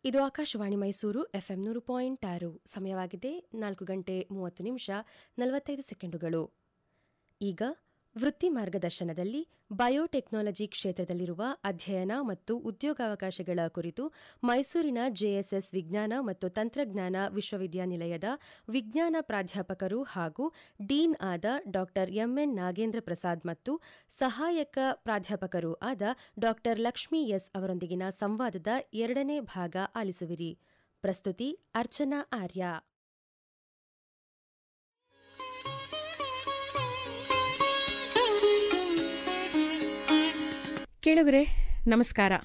ಇದು ಆಕಾಶವಾಣಿ ಮೈಸೂರು ಎಫ್ಎಂ ನೂರು ಪಾಯಿಂಟ್ ಆರು ಸಮಯವಾಗಿದೆ ನಾಲ್ಕು ಗಂಟೆ ಮೂವತ್ತು ನಿಮಿಷ ನಲವತ್ತೈದು ಸೆಕೆಂಡುಗಳು ಈಗ ವೃತ್ತಿ ಮಾರ್ಗದರ್ಶನದಲ್ಲಿ ಬಯೋಟೆಕ್ನಾಲಜಿ ಕ್ಷೇತ್ರದಲ್ಲಿರುವ ಅಧ್ಯಯನ ಮತ್ತು ಉದ್ಯೋಗಾವಕಾಶಗಳ ಕುರಿತು ಮೈಸೂರಿನ ಜೆಎಸ್ಎಸ್ ವಿಜ್ಞಾನ ಮತ್ತು ತಂತ್ರಜ್ಞಾನ ವಿಶ್ವವಿದ್ಯಾನಿಲಯದ ವಿಜ್ಞಾನ ಪ್ರಾಧ್ಯಾಪಕರು ಹಾಗೂ ಡೀನ್ ಆದ ಡಾ ಎಂಎನ್ ನಾಗೇಂದ್ರ ಪ್ರಸಾದ್ ಮತ್ತು ಸಹಾಯಕ ಪ್ರಾಧ್ಯಾಪಕರು ಆದ ಡಾ ಲಕ್ಷ್ಮೀ ಎಸ್ ಅವರೊಂದಿಗಿನ ಸಂವಾದದ ಎರಡನೇ ಭಾಗ ಆಲಿಸುವಿರಿ ಪ್ರಸ್ತುತಿ ಅರ್ಚನಾ ಆರ್ಯ ಕೇಳುಗರೆ ನಮಸ್ಕಾರ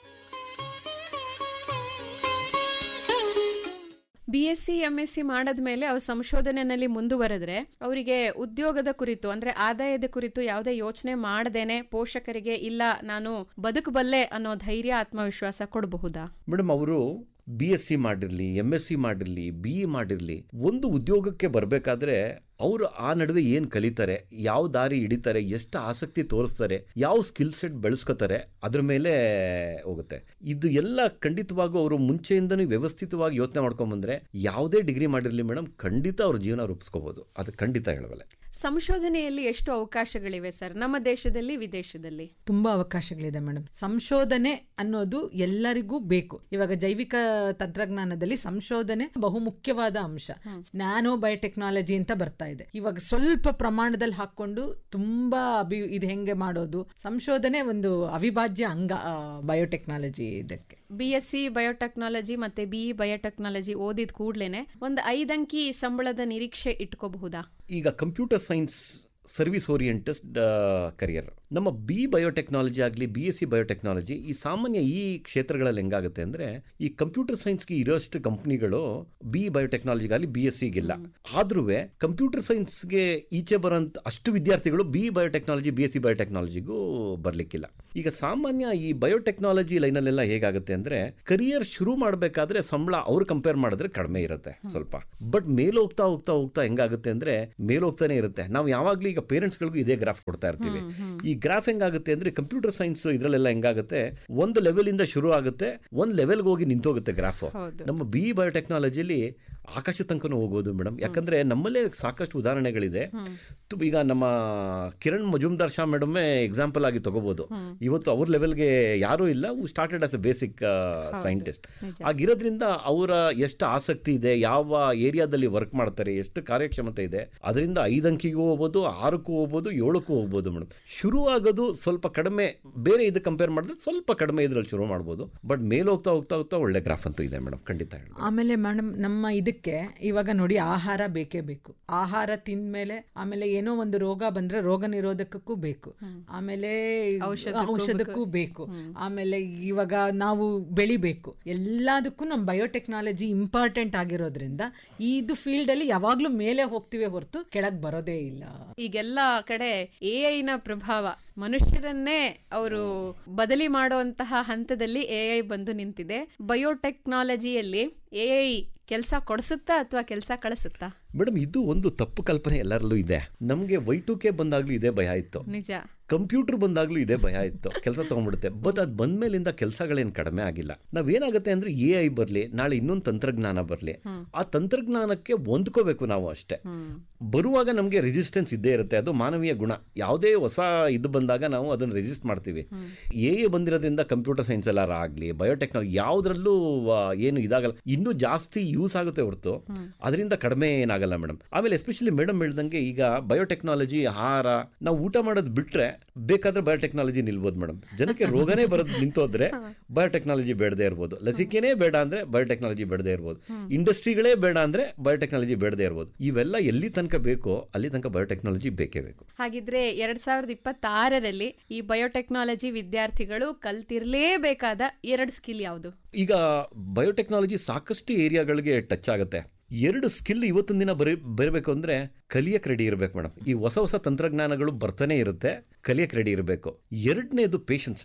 B S C M S C ಮಾಡದ್ಮೇಲೆ ಅವ್ರು ಸಂಶೋಧನೆಯಲ್ಲಿ ಮುಂದುವರೆದ್ರೆ ಅವರಿಗೆ ಉದ್ಯೋಗದ ಕುರಿತು ಅಂದ್ರೆ ಆದಾಯದ ಕುರಿತು ಯಾವುದೇ ಯೋಚನೆ ಮಾಡದೇನೆ ಪೋಷಕರಿಗೆ ಇಲ್ಲ ನಾನು ಬದುಕಬಲ್ಲೆ ಅನ್ನೋ ಧೈರ್ಯ ಆತ್ಮವಿಶ್ವಾಸ ಕೊಡಬಹುದಾ ಮೇಡಮ್ ಅವರು ಬಿ ಎಸ್ ಸಿ ಮಾಡಿರಲಿ ಎಮ್ ಎಸ್ ಸಿ ಮಾಡಿರಲಿ ಬಿ ಇ ಮಾಡಿರಲಿ ಒಂದು ಉದ್ಯೋಗಕ್ಕೆ ಬರಬೇಕಾದ್ರೆ ಅವರು ಆ ನಡುವೆ ಏನು ಕಲಿತಾರೆ ಯಾವ ದಾರಿ ಹಿಡಿತಾರೆ ಎಷ್ಟು ಆಸಕ್ತಿ ತೋರಿಸ್ತಾರೆ ಯಾವ ಸ್ಕಿಲ್ ಸೆಟ್ ಬೆಳೆಸ್ಕೋತಾರೆ ಅದ್ರ ಮೇಲೆ ಹೋಗುತ್ತೆ ಇದು ಎಲ್ಲ ಖಂಡಿತವಾಗೂ ಅವರು ಮುಂಚೆಯಿಂದನೂ ವ್ಯವಸ್ಥಿತವಾಗಿ ಯೋಚನೆ ಮಾಡ್ಕೊಂಬಂದ್ರೆ ಯಾವುದೇ ಡಿಗ್ರಿ ಮಾಡಿರಲಿ ಮೇಡಮ್ ಖಂಡಿತ ಅವ್ರ ಜೀವನ ರೂಪಿಸ್ಕೋಬಹುದು ಅದು ಖಂಡಿತ ಹೇಳಬಲ್ಲೆ ಸಂಶೋಧನೆಯಲ್ಲಿ ಎಷ್ಟು ಅವಕಾಶಗಳಿವೆ ಸರ್ ನಮ್ಮ ದೇಶದಲ್ಲಿ ವಿದೇಶದಲ್ಲಿ ತುಂಬಾ ಅವಕಾಶಗಳಿದೆ ಮೇಡಮ್ ಸಂಶೋಧನೆ ಅನ್ನೋದು ಎಲ್ಲರಿಗೂ ಬೇಕು ಇವಾಗ ಜೈವಿಕ ತಂತ್ರಜ್ಞಾನದಲ್ಲಿ ಸಂಶೋಧನೆ ಬಹುಮುಖ್ಯವಾದ ಅಂಶ ನ್ಯಾನೋ ಬಯೋಟೆಕ್ನಾಲಜಿ ಅಂತ ಬರ್ತಾ ಇದೆ ಇವಾಗ ಸ್ವಲ್ಪ ಪ್ರಮಾಣದಲ್ಲಿ ಹಾಕೊಂಡು ತುಂಬಾ ಅಭಿ ಇದು ಹೆಂಗೆ ಮಾಡೋದು ಸಂಶೋಧನೆ ಒಂದು ಅವಿಭಾಜ್ಯ ಅಂಗ ಬಯೋಟೆಕ್ನಾಲಜಿ ಇದಕ್ಕೆ ಬಿ ಎಸ್ ಸಿ ಬಯೋಟೆಕ್ನಾಲಜಿ ಮತ್ತೆ ಬಿಇ ಬಯೋಟೆಕ್ನಾಲಜಿ ಓದಿದ ಕೂಡ್ಲೇನೆ ಒಂದು ಐದಂಕಿ ಸಂಬಳದ ನಿರೀಕ್ಷೆ ಇಟ್ಕೋಬಹುದಾ ಈಗ computer science service oriented career ನಮ್ಮ ಬಿ ಬಯೋಟೆಕ್ನಾಲಜಿ ಆಗಲಿ ಬಿ ಎಸ್ ಸಿ ಬಯೋಟೆಕ್ನಾಲಜಿ ಈ ಸಾಮಾನ್ಯ ಈ ಕ್ಷೇತ್ರಗಳಲ್ಲಿ ಹೆಂಗಾಗುತ್ತೆ ಅಂದರೆ ಈ ಕಂಪ್ಯೂಟರ್ ಸೈನ್ಸ್ಗೆ ಇರೋಷ್ಟು ಕಂಪ್ನಿಗಳು ಬಿ ಬಯೋಟೆಕ್ನಾಲಜಿಗಾಗಲಿ ಬಿ ಎಸ್ ಸಿಗಿಲ್ಲ ಆದ್ರೂ ಕಂಪ್ಯೂಟರ್ ಸೈನ್ಸ್ಗೆ ಈಚೆ ಬರೋಂಥ ಅಷ್ಟು ವಿದ್ಯಾರ್ಥಿಗಳು B biotechnology B S C ಬಯೋಟೆಕ್ನಾಲಜಿಗೂ ಬರಲಿಕ್ಕಿಲ್ಲ ಈಗ ಸಾಮಾನ್ಯ ಈ ಬಯೋಟೆಕ್ನಾಲಜಿ ಲೈನಲ್ಲೆಲ್ಲ ಹೇಗಾಗುತ್ತೆ ಅಂದರೆ ಕರಿಯರ್ ಶುರು ಮಾಡಬೇಕಾದ್ರೆ ಸಂಬಳ ಅವ್ರು ಕಂಪೇರ್ ಮಾಡಿದ್ರೆ ಕಡಿಮೆ ಇರುತ್ತೆ ಸ್ವಲ್ಪ ಬಟ್ ಮೇಲೆ ಹೋಗ್ತಾ ಹೋಗ್ತಾ ಹೋಗ್ತಾ ಹೆಂಗಾಗುತ್ತೆ ಅಂದರೆ ಮೇಲೆ ಹೋಗ್ತಾನೆ ಇರುತ್ತೆ ನಾವು ಯಾವಾಗಲೂ ಈಗ ಪೇರೆಂಟ್ಸ್ಗಳಿಗೂ ಇದೇ ಗ್ರಾಫ್ ಕೊಡ್ತಾ ಇರ್ತೀವಿ ಈ ಗ್ರಾಫ್ ಹೆಂಗಾಗುತ್ತೆ ಅಂದ್ರೆ ಕಂಪ್ಯೂಟರ್ ಸೈನ್ಸ್ ಇದರಲ್ಲೆಲ್ಲ ಹೆಂಗಾಗುತ್ತೆ ಒಂದು ಲೆವೆಲ್ ಇಂದ ಶುರು ಆಗುತ್ತೆ ಒಂದು ಲೆವೆಲ್ಗೆ ಹೋಗಿ ನಿಂತೋಗುತ್ತೆ ಗ್ರಾಫ್ ಹೌದು. ನಮ್ಮ ಬಿ ಬಯೋಟೆಕ್ನಾಲಜಿಲಿ ಆಕಾಶ ತನಕನೂ ಹೋಗೋದು ಮೇಡಮ್ ಯಾಕಂದ್ರೆ ನಮ್ಮಲ್ಲೇ ಸಾಕಷ್ಟು ಉದಾಹರಣೆಗಳಿದೆ ತು- ಈಗ ನಮ್ಮ ಕಿರಣ್ ಮಜುಮ್ದಾರ್ ಶಾ ಮೇಡಮ್ ಎಕ್ಸಾಂಪಲ್ ಆಗಿ ತಗೋಬಹುದು ಇವತ್ತು ಅವ್ರ ಲೆವೆಲ್ಗೆ ಯಾರೂ ಇಲ್ಲ started as a basic scientist ಆಗಿರೋದ್ರಿಂದ ಅವರ ಎಷ್ಟು ಆಸಕ್ತಿ ಇದೆ ಯಾವ ಏರಿಯಾದಲ್ಲಿ ವರ್ಕ್ ಮಾಡ್ತಾರೆ ಎಷ್ಟು ಕಾರ್ಯಕ್ಷಮತೆ ಇದೆ ಅದರಿಂದ ಐದು ಅಂಕಿಗೂ ಹೋಗ್ಬೋದು ಆರಕ್ಕೂ ಹೋಗ್ಬೋದು ಏಳಕ್ಕೂ ಹೋಗ್ಬೋದು ಮೇಡಮ್ ಶುರು ಆಗೋದು ಸ್ವಲ್ಪ ಕಡಿಮೆ ಬೇರೆ ಇದು ಕಂಪೇರ್ ಮಾಡಿದ್ರೆ ಸ್ವಲ್ಪ ಕಡಿಮೆ ಇದ್ರಲ್ಲಿ ಶುರು ಮಾಡ್ಬೋದು ಬಟ್ ಮೇಲೆ ಹೋಗ್ತಾ ಹೋಗ್ತಾ ಹೋಗ್ತಾ ಒಳ್ಳೆ ಗ್ರಾಫ್ ಅಂತೂ ಇದೆ ಮೇಡಮ್ ಖಂಡಿತ ಹೇಳ್ಬೋದು ಆಮೇಲೆ ಮೇಡಮ್ ನಮ್ಮ ಇದಕ್ಕೆ ಇವಾಗ ನೋಡಿ ಆಹಾರ ಬೇಕೇ ಬೇಕು ಆಹಾರ ತಿಂದ್ಮೇಲೆ ಆಮೇಲೆ ಏನೋ ಒಂದು ರೋಗ ಬಂದ್ರೆ ರೋಗ ನಿರೋಧಕಕ್ಕೂ ಬೇಕು ಆಮೇಲೆ ಔಷಧಕ್ಕೂ ಬೇಕು ಆಮೇಲೆ ಇವಾಗ ನಾವು ಬೆಳಿಬೇಕು ಎಲ್ಲದಕ್ಕೂ ನಮ್ಮ ಬಯೋಟೆಕ್ನಾಲಜಿ ಇಂಪಾರ್ಟೆಂಟ್ ಆಗಿರೋದ್ರಿಂದ ಇದು ಫೀಲ್ಡ್ ಅಲ್ಲಿ ಯಾವಾಗ್ಲೂ ಮೇಲೆ ಹೋಗ್ತಿವೆ ಹೊರತು ಕೆಳಗ್ ಬರೋದೇ ಇಲ್ಲ ಈಗೆಲ್ಲ ಕಡೆ ಎ ನ ಪ್ರಭಾವ ಮನುಷ್ಯರನ್ನೇ ಅವರು ಬದಲಿ ಮಾಡುವಂತಹ ಹಂತದಲ್ಲಿ ಎ ಐ ಬಂದು ನಿಂತಿದೆ ಬಯೋಟೆಕ್ನಾಲಜಿಯಲ್ಲಿ ಎ ಐ ಕೆಲಸ ಕೊಡಿಸುತ್ತಾ ಅಥವಾ ಕೆಲಸ ಕಳಿಸುತ್ತಾ ಮೇಡಮ್ ಇದು ಒಂದು ತಪ್ಪು ಕಲ್ಪನೆ ಎಲ್ಲರಲ್ಲೂ ಇದೆ ನಮಗೆ ವೈ ಟು ಕೆ ಬಂದಾಗ್ಲೂ ಇದೇ ಭಯ ಇತ್ತು ನಿಜ ಕಂಪ್ಯೂಟರ್ ಬಂದಾಗ್ಲೂ ಇದೇ ಭಯ ಇತ್ತು ಕೆಲಸ ತಗೊಂಡ್ಬಿಡುತ್ತೆ ಬಟ್ ಅದು ಬಂದ್ಮೇಲಿಂದ ಕೆಲಸಗಳೇನು ಕಡಿಮೆ ಆಗಿಲ್ಲ ನಾವೇನಾಗುತ್ತೆ ಅಂದ್ರೆ ಎ ಐ ಬರಲಿ ನಾಳೆ ಇನ್ನೊಂದು ತಂತ್ರಜ್ಞಾನ ಬರಲಿ ಆ ತಂತ್ರಜ್ಞಾನಕ್ಕೆ ಹೊಂದ್ಕೋಬೇಕು ನಾವು ಅಷ್ಟೇ ಬರುವಾಗ ನಮಗೆ ರೆಸಿಸ್ಟೆನ್ಸ್ ಇದ್ದೇ ಇರುತ್ತೆ ಅದು ಮಾನವೀಯ ಗುಣ ಯಾವುದೇ ಹೊಸ ಇದು ಬಂದಾಗ ನಾವು ಅದನ್ನು ರೆಸಿಸ್ಟ್ ಮಾಡ್ತೀವಿ ಎ ಐ ಬಂದಿರೋದ್ರಿಂದ ಕಂಪ್ಯೂಟರ್ ಸೈನ್ಸ್ ಎಲ್ಲ ಆಗಲಿ ಬಯೋಟೆಕ್ನಾಲಜಿ ಯಾವುದ್ರಲ್ಲೂ ಆ, ಏನು ಇದಾಗಲ್ಲ ಇನ್ನೂ ಜಾಸ್ತಿ ಯೂಸ್ ಆಗುತ್ತೆ ಹೊರತು ಅದರಿಂದ ಕಡಿಮೆ ಏನಾಗಲ್ಲ ಮೇಡಮ್ ಆಮೇಲೆ ಎಸ್ಪೆಷಲಿ ಮೇಡಮ್ ಹೇಳ್ದಂಗೆ ಈಗ ಬಯೋಟೆಕ್ನಾಲಜಿ ಆಹಾರ ನಾವು ಊಟ ಮಾಡೋದು ಬಿಟ್ರೆ ಬೇಕಾದ್ರೆ ಬಯೋಟೆಕ್ನಾಲಜಿ ನಿಲ್ಬೋದು ಮೇಡಮ್ ಜನಕ್ಕೆ ರೋಗನೇ ಬರೋದು ನಿಂತೋದ್ರೆ ಬಯೋಟೆಕ್ನಾಲಜಿ ಬೇಡದೇ ಇರ್ಬೋದು ಲಸಿಕೆನೇ ಬೇಡ ಅಂದ್ರೆ ಬಯೋಟೆಕ್ನಾಲಜಿ ಬೇಡದೇ ಇರ್ಬೋದು ಇಂಡಸ್ಟ್ರಿಗಳೇ ಬೇಡ ಅಂದ್ರೆ ಬಯೋಟೆಕ್ನಾಲಜಿ ಬೇಡದೇ ಇರ್ಬೋದು ಇವೆಲ್ಲ ಎಲ್ಲಿ ತನಕ ಬೇಕೋ ಅಲ್ಲಿ ತನಕ ಬಯೋಟೆಕ್ನಾಲಜಿ ಬೇಕೇ ಬೇಕು ಹಾಗಿದ್ರೆ ಎರಡ್ ಸಾವಿರದ ಇಪ್ಪತ್ತಾರರಲ್ಲಿ ಈ ಬಯೋಟೆಕ್ನಾಲಜಿ ವಿದ್ಯಾರ್ಥಿಗಳು ಕಲ್ತಿರ್ಲೇಬೇಕಾದ ಎರಡು ಸ್ಕಿಲ್ ಯಾವುದು ಈಗ ಬಯೋಟೆಕ್ನಾಲಜಿ ಸಾಕಷ್ಟು ಏರಿಯಾಗಳಿಗೆ ಟಚ್ ಆಗುತ್ತೆ ಎರಡು ಸ್ಕಿಲ್ ಇವತ್ತಿನ ದಿನ ಬರೀ ಬರಬೇಕು ಅಂದರೆ ಕಲಿಯಕ್ಕೆ ರೆಡಿ ಇರಬೇಕು ಮೇಡಮ್ ಈ ಹೊಸ ಹೊಸ ತಂತ್ರಜ್ಞಾನಗಳು ಬರ್ತಾನೆ ಇರುತ್ತೆ ಕಲಿಯಕ್ಕೆ ರೆಡಿ ಇರಬೇಕು ಎರಡನೇದು ಪೇಷನ್ಸ್ ಬೇಕು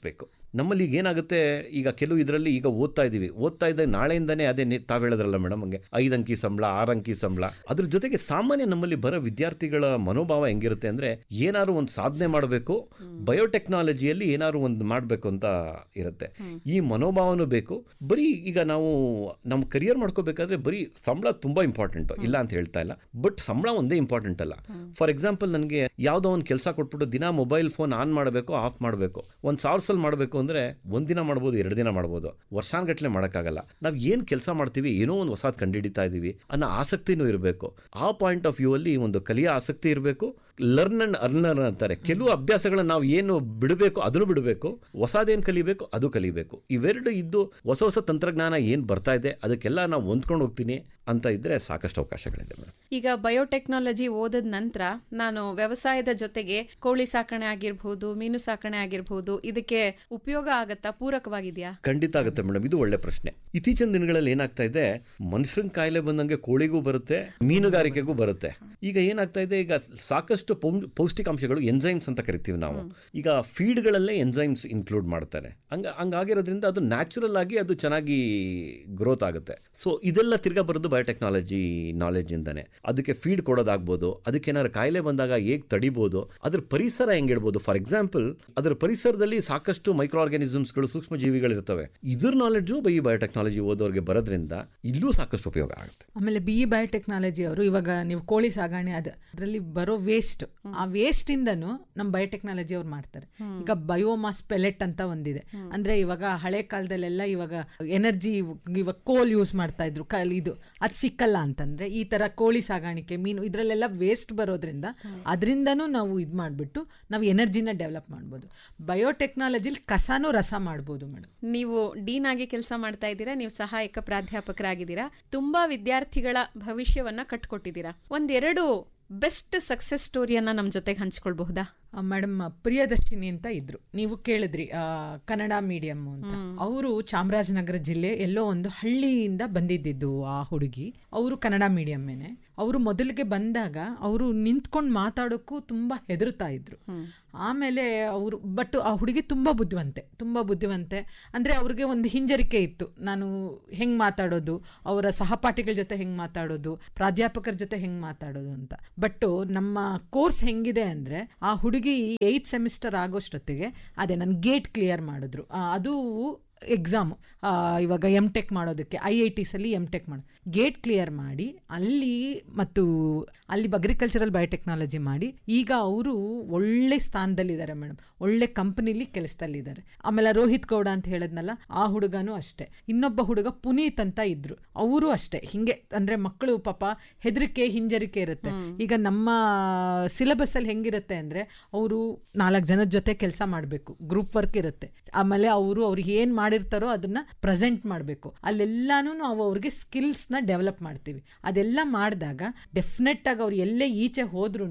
ನಮ್ಮಲ್ಲಿ ಈಗ ಏನಾಗುತ್ತೆ ಈಗ ಕೆಲವು ಇದರಲ್ಲಿ ಈಗ ಓದ್ತಾ ಇದೀವಿ ಓದ್ತಾ ಇದ್ದಾಗ ನಾಳೆಯಿಂದನೇ ಅದೇ ನಿ- ತಾವ್ ಹೇಳಿದ್ರಲ್ಲ ಮೇಡಮ್ ಹಂಗೆ ಐದು ಅಂಕಿ ಸಂಬಳ ಆರು ಅಂಕಿ ಸಂಬಳ ಅದ್ರ ಜೊತೆಗೆ ಸಾಮಾನ್ಯ ನಮ್ಮಲ್ಲಿ ಬರೋ ವಿದ್ಯಾರ್ಥಿಗಳ ಮನೋಭಾವ ಹೆಂಗಿರುತ್ತೆ ಅಂದ್ರೆ ಏನಾದ್ರು ಒಂದು ಸಾಧನೆ ಮಾಡಬೇಕು ಬಯೋಟೆಕ್ನಾಲಜಿಯಲ್ಲಿ ಏನಾದ್ರು ಒಂದು ಮಾಡಬೇಕು ಅಂತ ಇರುತ್ತೆ ಈ ಮನೋಭಾವನೂ ಬೇಕು ಬರೀ ಈಗ ನಾವು ನಮ್ಮ ಕರಿಯರ್ ಮಾಡ್ಕೋಬೇಕಾದ್ರೆ ಬರೀ ಸಂಬಳ ತುಂಬಾ ಇಂಪಾರ್ಟೆಂಟ್ ಇಲ್ಲ ಅಂತ ಹೇಳ್ತಾ ಇಲ್ಲ ಬಟ್ ಸಂಬಳ ಒಂದೇ ಇಂಪಾರ್ಟೆಂಟ್ ಅಲ್ಲ ಫಾರ್ ಎಕ್ಸಾಂಪಲ್ ನನಗೆ ಯಾವುದೋ ಒಂದು ಕೆಲಸ ಕೊಟ್ಬಿಟ್ಟು ದಿನ ಮೊಬೈಲ್ ಫೋನ್ ಆನ್ ಮಾಡಬೇಕು ಆಫ್ ಮಾಡಬೇಕು ಒಂದು ಸಾವಿರ ಸಲ ಮಾಡಬೇಕು ಅಂದರೆ ಒಂದಿನ ಮಾಡ್ಬೋದು ಎರಡು ದಿನ ಮಾಡ್ಬೋದು ವರ್ಷಾನ್ಗಟ್ಲೆ ಮಾಡೋಕ್ಕಾಗಲ್ಲ ನಾವು ಏನು ಕೆಲಸ ಮಾಡ್ತೀವಿ ಏನೋ ಒಂದು ಹೊಸದು ಕಂಡುಹಿಡಿತಾ ಇದ್ದೀವಿ ಅನ್ನೋ ಆಸಕ್ತಿನೂ ಇರಬೇಕು ಆ ಪಾಯಿಂಟ್ ಆಫ್ ವ್ಯೂ ಅಲ್ಲಿ ಒಂದು ಕಲಿಯೋ ಆಸಕ್ತಿ ಇರಬೇಕು ಲರ್ನ್ ಅಂಡ್ ಅರ್ನರ್ ಅಂತಾರೆ ಕೆಲವು ಅಭ್ಯಾಸಗಳನ್ನ ನಾವು ಏನು ಬಿಡಬೇಕು ಅದನ್ನು ಬಿಡಬೇಕು ಹೊಸದೇನು ಕಲಿಬೇಕು ಅದು ಕಲಿಬೇಕು ಇವೆರಡು ಇದ್ದು ಹೊಸ ಹೊಸ ತಂತ್ರಜ್ಞಾನ ಏನು ಬರ್ತಾ ಇದೆ ಅದಕ್ಕೆಲ್ಲ ನಾವು ಹೊಂದ್ಕೊಂಡು ಹೋಗ್ತೀನಿ ಅಂತ ಇದ್ರೆ ಸಾಕಷ್ಟು ಅವಕಾಶಗಳಿದೆ ಮೇಡಮ್ ಈಗ ಬಯೋಟೆಕ್ನಾಲಜಿ ಓದದ ನಂತರ ನಾನು ವ್ಯವಸಾಯದ ಜೊತೆಗೆ ಕೋಳಿ ಸಾಕಣೆ ಆಗಿರ್ಬೋದು ಮೀನು ಸಾಕಣೆ ಆಗಿರ್ಬೋದು ಇದಕ್ಕೆ ಉಪಯೋಗ ಆಗತ್ತಾ ಪೂರಕವಾಗಿದೆಯಾ ಖಂಡಿತ ಆಗುತ್ತೆ ಮೇಡಮ್ ಇದು ಒಳ್ಳೆ ಪ್ರಶ್ನೆ ಇತ್ತೀಚಿನ ದಿನಗಳಲ್ಲಿ ಏನಾಗ್ತಾ ಇದೆ ಮನುಷ್ಯನ ಕಾಯಿಲೆ ಬಂದಂಗೆ ಕೋಳಿಗೂ ಬರುತ್ತೆ ಮೀನುಗಾರಿಕೆಗೂ ಬರುತ್ತೆ ಈಗ ಏನಾಗ್ತಾ ಇದೆ ಈಗ ಸಾಕಷ್ಟು ಪೌ- ಪೌಷ್ಟಿಕಾಂಶಗಳು ಎನ್ಸೈಮ್ಸ್ ಅಂತ ಕರಿತೀವಿ ನಾವು ಈಗ ಫೀಡ್ಗಳಲ್ಲೇ ಎನ್ಸೈಮ್ಸ್ ಇನ್ಕ್ಲೂಡ್ ಮಾಡ್ತಾರೆ ಹಂಗ ಹಂಗಾಗಿರೋದ್ರಿಂದ ಅದು ನ್ಯಾಚುರಲ್ ಆಗಿ ಅದು ಚೆನ್ನಾಗಿ ಗ್ರೋತ್ ಆಗುತ್ತೆ ಸೊ ಇದೆಲ್ಲ ತಿರ್ಗಾ ಬರೋದು ಬಯೋಟೆಕ್ನಾಲಜಿ ನಾಲೆಜ್ ಇಂದಾನೆ ಅದಕ್ಕೆ ಫೀಡ್ ಕೊಡೋದಾಗ್ಬೋದು ಅದಕ್ಕೆ ಏನಾದ್ರು ಕಾಯಿಲೆ ಬಂದಾಗ ಹೇಗೆ ತಡಿಬೋದು ಅದ್ರ ಪರಿಸರ ಹೆಂಗಿಡ್ಬೋದು ಫಾರ್ ಎಕ್ಸಾಂಪಲ್ ಅದರ ಪರಿಸರದಲ್ಲಿ ಸಾಕಷ್ಟು ಮೈಕ್ರೋ ಆರ್ಗಾನಿಸಮ್ಸ್ಗಳು ಸೂಕ್ಷ್ಮ ಜೀವಿಗಳು ಇರ್ತವೆ ಇದ್ರ ನಾಲೆಡ್ಜು ಈ ಬಯೋಟೆಕ್ನಾಲಜಿ ಓದೋರಿಗೆ ಬರೋದ್ರಿಂದ ಇಲ್ಲೂ ಸಾಕಷ್ಟು ಉಪಯೋಗ ಆಗುತ್ತೆ ಆಮೇಲೆ ಬಿ ಇ ಬಯೋಟೆಕ್ನಾಲಜಿ ಅವರು ಇವಾಗ ನೀವು ಕೋಳಿ ಸಾಗಣೆ ಅದು ಅದರಲ್ಲಿ ಬರೋ ವೇಸ್ಟ್ ಆ ವೇಸ್ಟ್ ಇಂದನು ನಮ್ಮ ಬಯೋಟೆಕ್ನಾಲಜಿ ಅವ್ರು ಮಾಡ್ತಾರೆ ಈಗ ಬಯೋಮಾಸ್ ಪೆಲೆಟ್ ಅಂತ ಒಂದಿದೆ ಅಂದ್ರೆ ಇವಾಗ ಹಳೆ ಕಾಲದಲ್ಲೆಲ್ಲ ಇವಾಗ ಎನರ್ಜಿ ಇವಾಗ ಕೋಲ್ ಯೂಸ್ ಮಾಡ್ತಾ ಇದ್ರು ಕಲ್ ಇದು ಅದು ಸಿಕ್ಕಲ್ಲ ಅಂತಂದ್ರೆ ಈ ತರ ಕೋಳಿ ಸಾಗಾಣಿಕೆ ಮೀನು ಇದರಲ್ಲೆಲ್ಲ ವೇಸ್ಟ್ ಬರೋದ್ರಿಂದ ಅದರಿಂದನೂ ನಾವು ಇದು ಮಾಡಿಬಿಟ್ಟು ನಾವು ಎನರ್ಜಿನ ಡೆವಲಪ್ ಮಾಡ್ಬೋದು ಬಯೋಟೆಕ್ನಾಲಜಿಲಿ ಕಸಾನು ರಸ ಮಾಡ್ಬೋದು ಮೇಡಮ್ ನೀವು ಡೀನ್ ಆಗಿ ಕೆಲಸ ಮಾಡ್ತಾ ಇದ್ದೀರಾ ನೀವು ಸಹಾಯಕ ಪ್ರಾಧ್ಯಾಪಕರಾಗಿದ್ದೀರಾ ತುಂಬಾ ವಿದ್ಯಾರ್ಥಿಗಳ ಭವಿಷ್ಯವನ್ನ ಕಟ್ಕೊಟ್ಟಿದ್ದೀರಾ ಒಂದೆರಡು ಬೆಸ್ಟ್ ಸಕ್ಸಸ್ ಸ್ಟೋರಿಯನ್ನ ನಮ್ಮ ಜೊತೆಗೆ ಹಂಚ್ಕೊಳ್ಬಹುದಾ ಮೇಡಮ್ ಪ್ರಿಯದರ್ಶಿನಿ ಅಂತ ಇದ್ರು ನೀವು ಕೇಳಿದ್ರಿ ಆ, ಕನ್ನಡ ಮೀಡಿಯಂ ಅಂತ ಅವರು ಚಾಮರಾಜನಗರ ಜಿಲ್ಲೆ ಎಲ್ಲೋ ಒಂದು ಹಳ್ಳಿಯಿಂದ ಬಂದಿದ್ದಿದ್ದು ಆ ಹುಡುಗಿ ಅವರು ಕನ್ನಡ ಮೀಡಿಯಮ್ಮೇನೆ ಅವರು ಮೊದಲಿಗೆ ಬಂದಾಗ ಅವರು ನಿಂತ್ಕೊಂಡು ಮಾತಾಡೋಕ್ಕೂ ತುಂಬ ಹೆದರ್ತಾ ಇದ್ರು ಆಮೇಲೆ ಅವರು ಬಟ್ ಆ ಹುಡುಗಿ ತುಂಬ ಬುದ್ಧಿವಂತೆ ತುಂಬ ಬುದ್ಧಿವಂತೆ ಅಂದರೆ ಅವ್ರಿಗೆ ಒಂದು ಹಿಂಜರಿಕೆ ಇತ್ತು ನಾನು ಹೆಂಗೆ ಮಾತಾಡೋದು ಅವರ ಸಹಪಾಠಿಗಳ ಜೊತೆ ಹೆಂಗೆ ಮಾತಾಡೋದು ಪ್ರಾಧ್ಯಾಪಕರ ಜೊತೆ ಹೆಂಗೆ ಮಾತಾಡೋದು ಅಂತ ಬಟ್ ನಮ್ಮ ಕೋರ್ಸ್ ಹೆಂಗಿದೆ ಅಂದರೆ ಆ ಹುಡುಗಿ ಏಯ್ತ್ ಸೆಮಿಸ್ಟರ್ ಆಗೋಷ್ಟೊತ್ತಿಗೆ ಅದೇ ನನ್ನ ಗೇಟ್ ಕ್ಲಿಯರ್ ಮಾಡಿದ್ರು ಆ, ಅದು ಎಕ್ಸಾಮು ಇವಾಗ ಎಮ್ ಟೆಕ್ ಮಾಡೋದಕ್ಕೆ ಐ ಐ ಟಿಸಲ್ಲಿ ಎಮ್ ಟೆಕ್ ಮಾಡೋದು ಗೇಟ್ ಕ್ಲಿಯರ್ ಮಾಡಿ ಅಲ್ಲಿ ಮತ್ತು ಅಲ್ಲಿ ಅಗ್ರಿಕಲ್ಚರಲ್ ಬಯೋಟೆಕ್ನಾಲಜಿ ಮಾಡಿ ಈಗ ಅವರು ಒಳ್ಳೆ ಸ್ಥಾನದಲ್ಲಿದ್ದಾರೆ ಮೇಡಮ್ ಒಳ್ಳೆ ಕಂಪನಿಲಿ ಕೆಲಸದಲ್ಲಿದ್ದಾರೆ ಆಮೇಲೆ ರೋಹಿತ್ ಗೌಡ ಅಂತ ಹೇಳಿದ್ನಲ್ಲ ಆ ಹುಡುಗನೂ ಅಷ್ಟೇ ಇನ್ನೊಬ್ಬ ಹುಡುಗ ಪುನೀತ್ ಅಂತ ಇದ್ರು ಅವರು ಅಷ್ಟೇ ಹಿಂಗೆ ಅಂದ್ರೆ ಮಕ್ಕಳು ಪಾಪ ಹೆದರಿಕೆ ಹಿಂಜರಿಕೆ ಇರುತ್ತೆ ಈಗ ನಮ್ಮ ಸಿಲೆಬಸ್ ಅಲ್ಲಿ ಹೆಂಗಿರುತ್ತೆ ಅಂದ್ರೆ ಅವರು ನಾಲ್ಕು ಜನದ ಜೊತೆ ಕೆಲಸ ಮಾಡಬೇಕು ಗ್ರೂಪ್ ವರ್ಕ್ ಇರುತ್ತೆ ಆಮೇಲೆ ಅವರು ಅವ್ರಿಗೆ ಏನ್ ಮಾಡಿರ್ತಾರೋ ಅದನ್ನ ಪ್ರೆಸೆಂಟ್ ಮಾಡಬೇಕು ಅಲ್ಲೆಲ್ಲಾನು ನಾವು ಅವ್ರಿಗೆ ಸ್ಕಿಲ್ಸ್ ನ ಡೆವಲಪ್ ಮಾಡ್ತೀವಿ ಅದೆಲ್ಲ ಮಾಡಿದಾಗ ಡೆಫಿನೆಟ್ ಆಗಿ ಅವ್ರು ಎಲ್ಲೇ ಈಚೆ ಹೋದ್ರು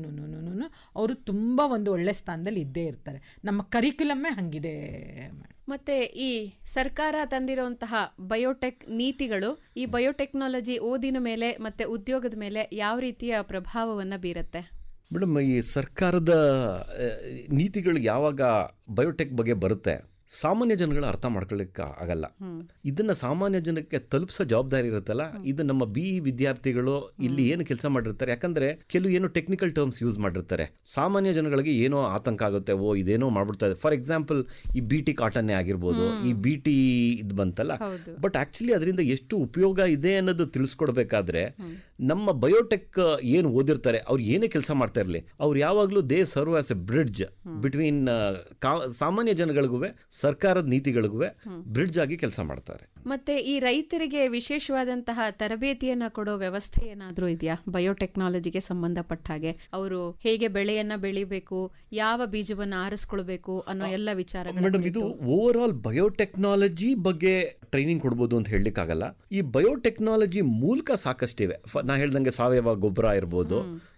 ಅವರು ತುಂಬಾ ಒಂದು ಒಳ್ಳೆ ಸ್ಥಾನದಲ್ಲಿ ಇದ್ದೇ ಇರ್ತಾರೆ ನಮ್ಮ ಕರಿಕ್ಯುಲಮ್ಮೇ ಹಂಗಿದೆ madam. ಮತ್ತೆ ಈ ಸರ್ಕಾರ ತಂದಿರುವಂತಹ ಬಯೋಟೆಕ್ ನೀತಿಗಳು ಈ ಬಯೋಟೆಕ್ನಾಲಜಿ ಓದಿನ ಮೇಲೆ ಮತ್ತೆ ಉದ್ಯೋಗದ ಮೇಲೆ ಯಾವ ರೀತಿಯ ಪ್ರಭಾವವನ್ನ ಬೀರುತ್ತೆ ಮೇಡಮ್ ಈ ಸರ್ಕಾರದ ಆ, ನೀತಿಗಳು ಯಾವಾಗ ಬಯೋಟೆಕ್ ಬಗ್ಗೆ ಬರುತ್ತೆ ಸಾಮಾನ್ಯ ಜನಗಳು ಅರ್ಥ ಮಾಡ್ಕೊಳ್ಳಿಕ್ಕೆ ಆಗಲ್ಲ ಇದನ್ನ ಸಾಮಾನ್ಯ ಜನಕ್ಕೆ ತಲುಪಿಸೋ ಜವಾಬ್ದಾರಿ ಇರುತ್ತಲ್ಲ ಇದು ನಮ್ಮ ಬಿ ವಿದ್ಯಾರ್ಥಿಗಳು ಇಲ್ಲಿ ಏನು ಕೆಲಸ ಮಾಡಿರ್ತಾರೆ ಯಾಕಂದ್ರೆ ಕೆಲವು ಏನು ಟೆಕ್ನಿಕಲ್ ಟರ್ಮ್ಸ್ ಯೂಸ್ ಮಾಡಿರ್ತಾರೆ ಸಾಮಾನ್ಯ ಜನಗಳಿಗೆ ಏನೋ ಆತಂಕ ಆಗುತ್ತೆ ಓ ಇದೇನೋ ಮಾಡ್ಬಿಡ್ತಾ ಇದೆ ಫಾರ್ ಎಕ್ಸಾಂಪಲ್ ಈ ಬಿ ಟಿ ಕಾಟನ್ನೇ ಆಗಿರ್ಬೋದು ಈ ಬಿ ಟಿ ಇದು ಬಂತಲ್ಲ ಹೌದು. ಬಟ್ ಆಕ್ಚುಲಿ ಅದರಿಂದ ಎಷ್ಟು ಉಪಯೋಗ ಇದೆ ಅನ್ನೋದು ತಿಳಿಸ್ಕೊಡ್ಬೇಕಾದ್ರೆ ನಮ್ಮ ಬಯೋಟೆಕ್ ಏನು ಓದಿರ್ತಾರೆ ಅವ್ರು ಏನೇ ಕೆಲಸ ಮಾಡ್ತಾ ಇರಲಿ ಅವ್ರು ಯಾವಾಗಲೂ they serve as a bridge between ಸಾಮಾನ್ಯ ಜನಗಳಿಗೂ ಸರ್ಕಾರದ ನೀತಿಗಳಿಗೂ ಬ್ರಿಡ್ಜ್ ಆಗಿ ಕೆಲಸ ಮಾಡ್ತಾರೆ ಮತ್ತೆ ಈ ರೈತರಿಗೆ ವಿಶೇಷವಾದಂತಹ ತರಬೇತಿಯನ್ನ ಕೊಡೋ ವ್ಯವಸ್ಥೆ ಏನಾದ್ರೂ ಇದೆಯಾ ಬಯೋಟೆಕ್ನಾಲಜಿಗೆ ಸಂಬಂಧಪಟ್ಟ ಹಾಗೆ ಅವರು ಹೇಗೆ ಬೆಳೆಯನ್ನ ಬೆಳಿಬೇಕು ಯಾವ ಬೀಜವನ್ನ ಆರಿಸ್ಕೊಳ್ಬೇಕು ಅನ್ನೋ ಎಲ್ಲ ವಿಚಾರಗಳ ಮೇಡಮ್ ಇದು ಓವರ್ ಆಲ್ ಬಯೋಟೆಕ್ನಾಲಜಿ ಬಗ್ಗೆ ಟ್ರೈನಿಂಗ್ ಕೊಡ್ಬೋದು ಅಂತ ಹೇಳಲಿಕ್ಕಾಗಲ್ಲ ಈ ಬಯೋಟೆಕ್ನಾಲಜಿ ಮೂಲಕ ಸಾಕಷ್ಟಿವೆ ಫ- ನಾ ಹೇಳ್ದಂಗೆ ಸಾವಯವ ಗೊಬ್ಬರ ಇರ್ಬೋದು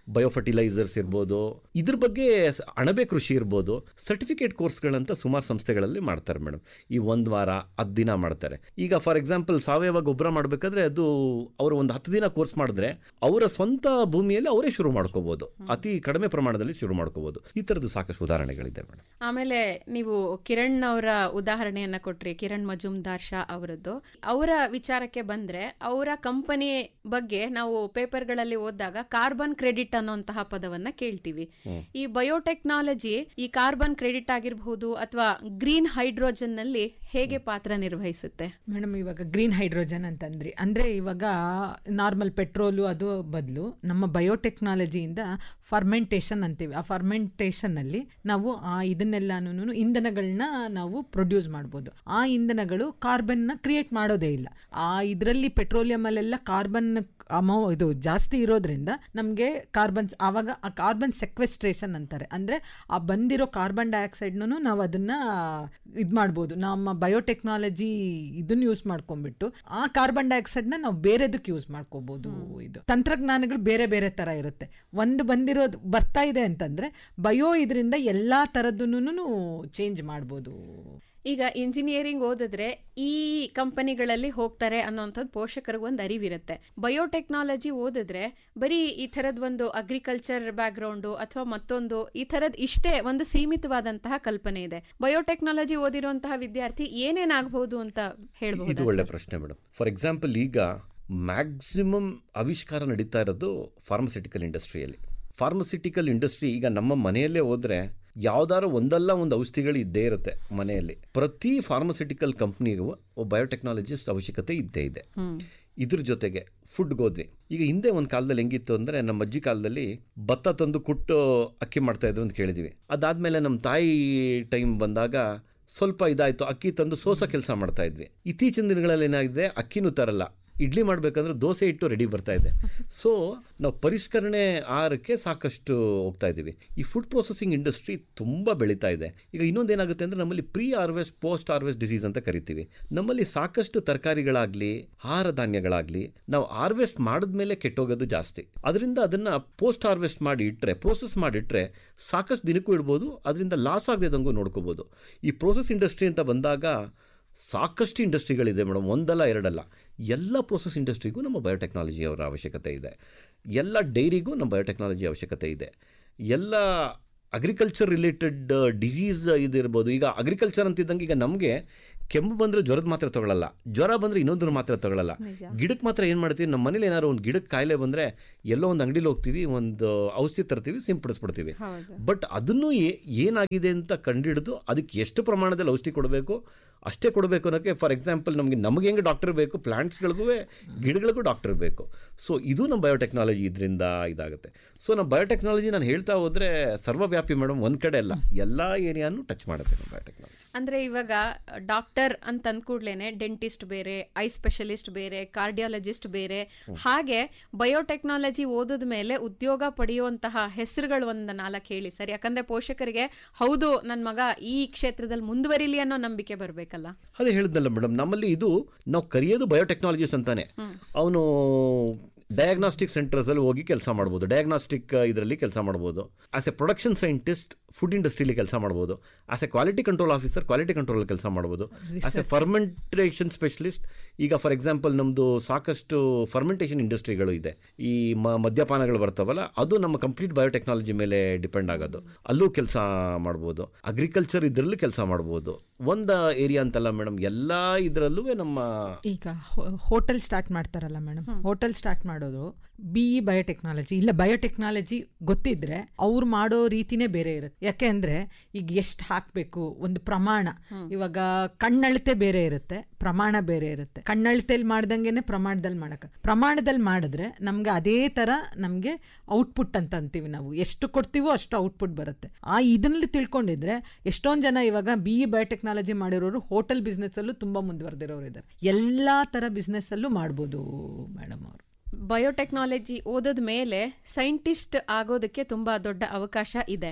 ಬಯೋಫರ್ಟಿಲೈಸರ್ಸ್ ಇರ್ಬೋದು ಇದ್ರ ಬಗ್ಗೆ ಸ- ಅಣಬೆ ಕೃಷಿ ಇರ್ಬೋದು ಸರ್ಟಿಫಿಕೇಟ್ ಕೋರ್ಸ್ಗಳಂತ ಸುಮಾರು ಸಂಸ್ಥೆಗಳಲ್ಲಿ ಮಾಡ್ತಾರೆ ಮೇಡಮ್ ಈ ಒಂದು ವಾರ ಹತ್ತು ದಿನ ಮಾಡ್ತಾರೆ ಈಗ ಫಾರ್ ಎಕ್ಸಾಂಪಲ್ ಸಾವಯವ ಗೊಬ್ಬರ ಮಾಡಬೇಕಾದ್ರೆ ಅದು ಅವರು ಒಂದು ಹತ್ತು ದಿನ ಕೋರ್ಸ್ ಮಾಡಿದ್ರೆ ಅವರ ಸ್ವಂತ ಭೂಮಿಯಲ್ಲಿ ಅವರೇ ಶುರು ಮಾಡ್ಕೋಬಹುದು ಅತಿ ಕಡಿಮೆ ಪ್ರಮಾಣದಲ್ಲಿ ಶುರು ಮಾಡ್ಕೋಬಹುದು ಈ ಥರದ್ದು ಸಾಕಷ್ಟು ಉದಾಹರಣೆಗಳಿದೆ ಮೇಡಮ್ ಆಮೇಲೆ ನೀವು ಕಿರಣ್ ಅವರ ಉದಾಹರಣೆಯನ್ನ ಕೊಟ್ರಿ ಕಿರಣ್ ಮಜುಮ್ದಾರ್ ಶಾ ಅವರದ್ದು ಅವರ ವಿಚಾರಕ್ಕೆ ಬಂದ್ರೆ ಅವರ ಕಂಪನಿ ಬಗ್ಗೆ ನಾವು ಪೇಪರ್ಗಳಲ್ಲಿ ಓದಿದಾಗ ಕಾರ್ಬನ್ ಕ್ರೆಡಿಟ್ ಅನ್ನುವಂತಹ ಪದವನ್ನ ಕೇಳ್ತೀವಿ ಈ ಬಯೋಟೆಕ್ನಾಲಜಿ ಈ ಕಾರ್ಬನ್ ಕ್ರೆಡಿಟ್ ಆಗಿರಬಹುದು ಅಥವಾ ಗ್ರೀನ್ ಹೈಡ್ರೋಜನ್ ನಲ್ಲಿ ಹೇಗೆ ಪಾತ್ರ ನಿರ್ವಹಿಸುತ್ತೆ ಮೇಡಮ್ ಇವಾಗ ಗ್ರೀನ್ ಹೈಡ್ರೋಜನ್ ಅಂತಂದ್ರಿ ಅಂದರೆ ಇವಾಗ ನಾರ್ಮಲ್ ಪೆಟ್ರೋಲು ಅದು ಬದಲು ನಮ್ಮ ಬಯೋಟೆಕ್ನಾಲಜಿಯಿಂದ ಫರ್ಮೆಂಟೇಷನ್ ಅಂತೀವಿ ಆ ಫರ್ಮೆಂಟೇಷನ್ನಲ್ಲಿ ನಾವು ಆ ಇದನ್ನೆಲ್ಲನೂ ಇಂಧನಗಳನ್ನ ನಾವು ಪ್ರೊಡ್ಯೂಸ್ ಮಾಡ್ಬೋದು ಆ ಇಂಧನಗಳು ಕಾರ್ಬನ್ನ ಕ್ರಿಯೇಟ್ ಮಾಡೋದೇ ಇಲ್ಲ ಆ ಇದರಲ್ಲಿ ಪೆಟ್ರೋಲಿಯಮಲ್ಲೆಲ್ಲ ಕಾರ್ಬನ್ ಅಮೌ ಇದು ಜಾಸ್ತಿ ಇರೋದ್ರಿಂದ ನಮಗೆ ಕಾರ್ಬನ್ ಆವಾಗ ಆ ಕಾರ್ಬನ್ ಸೆಕ್ವೆಸ್ಟ್ರೇಷನ್ ಅಂತಾರೆ ಅಂದರೆ ಆ ಬಂದಿರೋ ಕಾರ್ಬನ್ ಡೈಆಕ್ಸೈಡ್ನೂ ನಾವು ಅದನ್ನು ಇದು ಮಾಡ್ಬೋದು ನಮ್ಮ ಬಯೋಟೆಕ್ನಾಲಜಿ ಇದನ್ನ ಯೂಸ್ ಮಾಡ್ಕೊಂಡ್ಬಿಟ್ಟು ಆ ಕಾರ್ಬನ್ ಡೈಆಕ್ಸೈಡ್ನ ನಾವು ಬೇರೆದಕ್ಕೆ ಯೂಸ್ ಮಾಡ್ಕೋಬೋದು ಇದು ತಂತ್ರಜ್ಞಾನಗಳು ಬೇರೆ ಬೇರೆ ಥರ ಇರುತ್ತೆ ಒಂದು ಬಂದಿರೋದು ಬರ್ತಾ ಇದೆ ಅಂತಂದರೆ ಬಯೋ ಇದರಿಂದ ಎಲ್ಲ ಥರದ್ದನ್ನು ಚೇಂಜ್ ಮಾಡ್ಬೋದು ಈಗ ಇಂಜಿನಿಯರಿಂಗ್ ಓದಿದ್ರೆ ಈ ಕಂಪನಿಗಳಲ್ಲಿ ಹೋಗ್ತಾರೆ ಅನ್ನೋಂಥದ್ದು ಪೋಷಕರಿಗೆ ಒಂದು ಅರಿವಿರುತ್ತೆ ಬಯೋಟೆಕ್ನಾಲಜಿ ಓದಿದ್ರೆ ಬರೀ ಈ ಥರದ್ ಒಂದು ಅಗ್ರಿಕಲ್ಚರ್ ಬ್ಯಾಕ್ಗ್ರೌಂಡು ಅಥವಾ ಮತ್ತೊಂದು ಈ ಥರದ್ ಇಷ್ಟೇ ಒಂದು ಸೀಮಿತವಾದಂತಹ ಕಲ್ಪನೆ ಇದೆ ಬಯೋಟೆಕ್ನಾಲಜಿ ಓದಿರುವಂತಹ ವಿದ್ಯಾರ್ಥಿ ಏನೇನಾಗಬಹುದು ಅಂತ ಇದು ಹೇಳ್ಬಹುದು ಒಳ್ಳೆ ಪ್ರಶ್ನೆ ಮೇಡಮ್ ಫಾರ್ ಎಕ್ಸಾಂಪಲ್ ಈಗ ಮ್ಯಾಕ್ಸಿಮಮ್ ಆವಿಷ್ಕಾರ ನಡೀತಾ ಇರೋದು ಫಾರ್ಮಸ್ಯೂಟಿಕಲ್ ಇಂಡಸ್ಟ್ರಿಯಲ್ಲಿ ಫಾರ್ಮಸ್ಯೂಟಿಕಲ್ ಇಂಡಸ್ಟ್ರಿ ಈಗ ನಮ್ಮ ಮನೆಯಲ್ಲೇ ಹೋದ್ರೆ ಯಾವ್ದಾರು ಒಂದಲ್ಲ ಒಂದು ಔಷಧಿಗಳು ಇದ್ದೇ ಇರುತ್ತೆ ಮನೆಯಲ್ಲಿ ಪ್ರತಿ ಫಾರ್ಮಸ್ಯೂಟಿಕಲ್ ಕಂಪ್ನಿಗೂ ಒಬ್ಬ ಬಯೋಟೆಕ್ನಾಲಜಿಸ್ಟ್ ಅವಶ್ಯಕತೆ ಇದ್ದೇ ಇದೆ ಇದ್ರ ಜೊತೆಗೆ ಫುಡ್ ಹೋದ್ವಿ ಈಗ ಹಿಂದೆ ಒಂದು ಕಾಲದಲ್ಲಿ ಹೆಂಗಿತ್ತು ಅಂದರೆ ನಮ್ಮ ಅಜ್ಜಿ ಕಾಲದಲ್ಲಿ ಭತ್ತ ತಂದು ಕುಟ್ಟು ಅಕ್ಕಿ ಮಾಡ್ತಾ ಇದ್ರು ಅಂತ ಕೇಳಿದ್ವಿ ಅದಾದಮೇಲೆ ನಮ್ಮ ತಾಯಿ ಟೈಮ್ ಬಂದಾಗ ಸ್ವಲ್ಪ ಇದಾಯಿತು ಅಕ್ಕಿ ತಂದು ಸೋಸ ಕೆಲಸ ಮಾಡ್ತಾ ಇದ್ವಿ ಇತ್ತೀಚಿನ ದಿನಗಳಲ್ಲಿ ಏನಾಗಿದೆ ಅಕ್ಕಿನೂ ತರಲ್ಲ ಇಡ್ಲಿ ಮಾಡಬೇಕಂದ್ರೆ ದೋಸೆ ಇಟ್ಟು ರೆಡಿ ಬರ್ತಾ ಇದೆ ಸೊ ನಾವು ಪರಿಷ್ಕರಣೆ ಆಹಾರಕ್ಕೆ ಸಾಕಷ್ಟು ಹೋಗ್ತಾ ಇದ್ದೀವಿ ಈ ಫುಡ್ ಪ್ರೊಸೆಸಿಂಗ್ ಇಂಡಸ್ಟ್ರಿ ತುಂಬ ಬೆಳೀತಾ ಇದೆ ಈಗ ಇನ್ನೊಂದು ಏನಾಗುತ್ತೆ ಅಂದರೆ ನಮ್ಮಲ್ಲಿ pre harvest post harvest disease ಅಂತ ಕರಿತೀವಿ ನಮ್ಮಲ್ಲಿ ಸಾಕಷ್ಟು ತರಕಾರಿಗಳಾಗಲಿ ಆಹಾರ ಧಾನ್ಯಗಳಾಗಲಿ ನಾವು ಹಾರ್ವೆಸ್ಟ್ ಮಾಡಿದ್ಮೇಲೆ ಕೆಟ್ಟೋಗೋದು ಜಾಸ್ತಿ ಅದರಿಂದ ಅದನ್ನು ಪೋಸ್ಟ್ ಹಾರ್ವೆಸ್ಟ್ ಮಾಡಿ ಇಟ್ಟರೆ ಪ್ರೋಸೆಸ್ ಮಾಡಿಟ್ರೆ ಸಾಕಷ್ಟು ದಿನಕ್ಕೂ ಇಡ್ಬೋದು ಅದರಿಂದ ಲಾಸ್ ಆಗದಂಗೂ ನೋಡ್ಕೋಬೋದು ಈ ಪ್ರೋಸೆಸ್ ಇಂಡಸ್ಟ್ರಿ ಅಂತ ಬಂದಾಗ ಸಾಕಷ್ಟು ಇಂಡಸ್ಟ್ರಿಗಳಿದೆ ಮೇಡಮ್ ಒಂದಲ್ಲ ಎರಡಲ್ಲ ಎಲ್ಲ ಪ್ರೋಸೆಸ್ ಇಂಡಸ್ಟ್ರಿಗೂ ನಮ್ಮ ಬಯೋಟೆಕ್ನಾಲಜಿ ಅವರ ಅವಶ್ಯಕತೆ ಇದೆ ಎಲ್ಲ ಡೈರಿಗೂ ನಮ್ಮ ಬಯೋಟೆಕ್ನಾಲಜಿ ಅವಶ್ಯಕತೆ ಇದೆ ಎಲ್ಲ ಅಗ್ರಿಕಲ್ಚರ್ ರಿಲೇಟೆಡ್ ಡಿಸೀಸ್ ಇದಿರ್ಬೋದು ಈಗ ಅಗ್ರಿಕಲ್ಚರ್ ಅಂತಿದ್ದಂಗೆ ಈಗ ನಮಗೆ ಕೆಮ್ಮು ಬಂದರೆ ಜ್ವರದ ಮಾತ್ರ ತಗೊಳ್ಳಲ್ಲ ಜ್ವರ ಬಂದರೆ ಇನ್ನೊಂದನ್ನು ಮಾತ್ರ ತಗೊಳ್ಳಲ್ಲ ಗಿಡಕ್ಕೆ ಮಾತ್ರ ಏನು ಮಾಡ್ತೀವಿ ನಮ್ಮ ಮನೇಲಿ ಏನಾದ್ರು ಒಂದು ಗಿಡಕ್ಕೆ ಕಾಯಿಲೆ ಬಂದರೆ ಎಲ್ಲೋ ಒಂದು ಅಂಗಡಿಲಿ ಹೋಗ್ತೀವಿ ಒಂದು ಔಷಧಿ ತರ್ತೀವಿ ಸಿಂಪಡಿಸ್ಬಿಡ್ತೀವಿ ಬಟ್ ಅದನ್ನು ಏ- ಏನಾಗಿದೆ ಅಂತ ಕಂಡಿಡಿದು ಅದಕ್ಕೆ ಎಷ್ಟು ಪ್ರಮಾಣದಲ್ಲಿ ಔಷಧಿ ಕೊಡಬೇಕು ಅಷ್ಟೇ ಕೊಡಬೇಕು ಅನ್ನೋಕ್ಕೆ ಫಾರ್ ಎಕ್ಸಾಂಪಲ್ ನಮಗೆ ನಮಗೆ ಹೆಂಗೆ ಡಾಕ್ಟರ್ ಬೇಕು ಪ್ಲಾಂಟ್ಸ್ಗಳಿಗೂ ಗಿಡಗಳಿಗೂ ಡಾಕ್ಟರ್ ಬೇಕು ಸೊ ಇದು ನಮ್ಮ ಬಯೋಟೆಕ್ನಾಲಜಿ ಇದರಿಂದ ಇದಾಗುತ್ತೆ ಸೊ ನಮ್ಮ ಬಯೋಟೆಕ್ನಾಲಜಿ ನಾನು ಹೇಳ್ತಾ ಹೋದರೆ ಸರ್ವವ್ಯಾಪಿ ಮೇಡಮ್ ಒಂದು ಕಡೆ ಅಲ್ಲ ಎಲ್ಲ ಏರಿಯಾನು ಟಚ್ ಮಾಡುತ್ತೆ ನಮ್ಮ ಬಯೋಟೆಕ್ನಾಲಜಿ ಅಂದ್ರೆ ಇವಾಗ ಡಾಕ್ಟರ್ ಅಂತ ಅಂದ್ಕೂಡ್ಲೇನೆ ಡೆಂಟಿಸ್ಟ್ ಬೇರೆ ಐ ಸ್ಪೆಷಲಿಸ್ಟ್ ಬೇರೆ ಕಾರ್ಡಿಯಾಲಜಿಸ್ಟ್ ಬೇರೆ ಹಾಗೆ ಬಯೋಟೆಕ್ನಾಲಜಿ ಓದಿದ ಮೇಲೆ ಉದ್ಯೋಗ ಪಡೆಯುವಂತಹ ಹೆಸರುಗಳು ಒಂದು ನಾಲ್ಕು ಹೇಳಿ ಸರ್ ಯಾಕಂದ್ರೆ ಪೋಷಕರಿಗೆ ಹೌದು ನನ್ನ ಮಗ ಈ ಕ್ಷೇತ್ರದಲ್ಲಿ ಮುಂದುವರಿಲಿ ಅನ್ನೋ ನಂಬಿಕೆ ಬರಬೇಕಲ್ಲ ಅದೇ ಹೇಳಿದ್ನಲ್ಲ ಮೇಡಮ್ ನಮ್ಮಲ್ಲಿ ಇದು ನಾವು ಕರೆಯೋದು ಬಯೋಟೆಕ್ನಾಲಜಿಸ್ಟ್ ಅಂತಾನೆ ಅವನು ಡಯಾಗ್ನಾಸ್ಟಿಕ್ ಸೆಂಟರ್ಸಲ್ಲಿ ಹೋಗಿ ಕೆಲಸ ಮಾಡ್ಬೋದು ಡಯಾಗ್ನಾಸ್ಟಿಕ್ ಇದರಲ್ಲಿ ಕೆಲಸ ಮಾಡ್ಬೋದು as a production scientist food ಇಂಡಸ್ಟ್ರಿಲಿ ಕೆಲಸ ಮಾಡ್ಬೋದು as a quality control officer quality control ಕೆಲಸ ಮಾಡ್ಬೋದು ಆಸ್ ಎ ಫರ್ಮೆಂಟೇಷನ್ ಸ್ಪೆಷಲಿಸ್ಟ್ ಈಗ ಫಾರ್ ಎಕ್ಸಾಂಪಲ್ ನಮ್ಮದು ಸಾಕಷ್ಟು ಫರ್ಮೆಂಟೇಷನ್ ಇಂಡಸ್ಟ್ರಿಗಳು ಇದೆ ಈ ಮ ಮದ್ಯಪಾನಗಳು ಬರ್ತಾವಲ್ಲ ಅದು ನಮ್ಮ ಕಂಪ್ಲೀಟ್ ಬಯೋಟೆಕ್ನಾಲಜಿ ಮೇಲೆ ಡಿಪೆಂಡ್ ಆಗೋದು ಅಲ್ಲೂ ಕೆಲಸ ಮಾಡ್ಬೋದು ಅಗ್ರಿಕಲ್ಚರ್ ಇದರಲ್ಲೂ ಕೆಲಸ ಮಾಡ್ಬೋದು ಒಂದು ಏರಿಯಾ ಅಂತಲ್ಲ ಮೇಡಮ್ ಎಲ್ಲ ಇದರಲ್ಲೂ ನಮ್ಮ ಈಗ ಹೋಟೆಲ್ ಸ್ಟಾರ್ಟ್ ಮಾಡ್ತಾರಲ್ಲ ಮೇಡಮ್ ಹೋಟೆಲ್ ಸ್ಟಾರ್ಟ್ ಮಾಡೋದು ಬಿ ಇ ಬಯೋಟೆಕ್ನಾಲಜಿ ಇಲ್ಲ ಬಯೋಟೆಕ್ನಾಲಜಿ ಗೊತ್ತಿದ್ರೆ ಅವ್ರು ಮಾಡೋ ರೀತಿನೇ ಬೇರೆ ಇರುತ್ತೆ ಯಾಕೆ ಅಂದ್ರೆ ಈಗ ಎಷ್ಟು ಹಾಕಬೇಕು ಒಂದು ಪ್ರಮಾಣ ಇವಾಗ ಕಣ್ಣಳತೆ ಬೇರೆ ಇರುತ್ತೆ ಪ್ರಮಾಣ ಬೇರೆ ಇರುತ್ತೆ ಕಣ್ಣಳತೆಯಲ್ಲಿ ಮಾಡ್ದಂಗೆನೆ ಪ್ರಮಾಣದಲ್ಲಿ ಮಾಡಕ ಪ್ರಮಾಣದಲ್ಲಿ ಮಾಡಿದ್ರೆ ನಮ್ಗೆ ಅದೇ ತರ ನಮ್ಗೆ ಔಟ್ಪುಟ್ ಅಂತ ಅಂತೀವಿ ನಾವು ಎಷ್ಟು ಕೊಡ್ತೀವೋ ಅಷ್ಟು ಔಟ್ಪುಟ್ ಬರುತ್ತೆ ಆ ಇದನ್ನಲ್ಲಿ ತಿಳ್ಕೊಂಡಿದ್ರೆ ಎಷ್ಟೊಂದು ಜನ ಇವಾಗ ಬಿ ಇ ಬಯೋಟೆಕ್ನಾಲಜಿ ಮಾಡಿರೋರು ಹೋಟೆಲ್ ಬಿಸ್ನೆಸ್ ಅಲ್ಲೂ ತುಂಬಾ ಮುಂದುವರೆದಿರೋರು ಇದ್ದಾರೆ ಎಲ್ಲಾ ತರ ಬಿಸ್ನೆಸ್ ಅಲ್ಲೂ ಮಾಡ್ಬೋದು ಮೇಡಮ್ ಅವರು ಬಯೋಟೆಕ್ನಾಲಜಿ ಓದದ ಮೇಲೆ ಸೈಂಟಿಸ್ಟ್ ಆಗೋದಕ್ಕೆ ತುಂಬಾ ದೊಡ್ಡ ಅವಕಾಶ ಇದೆ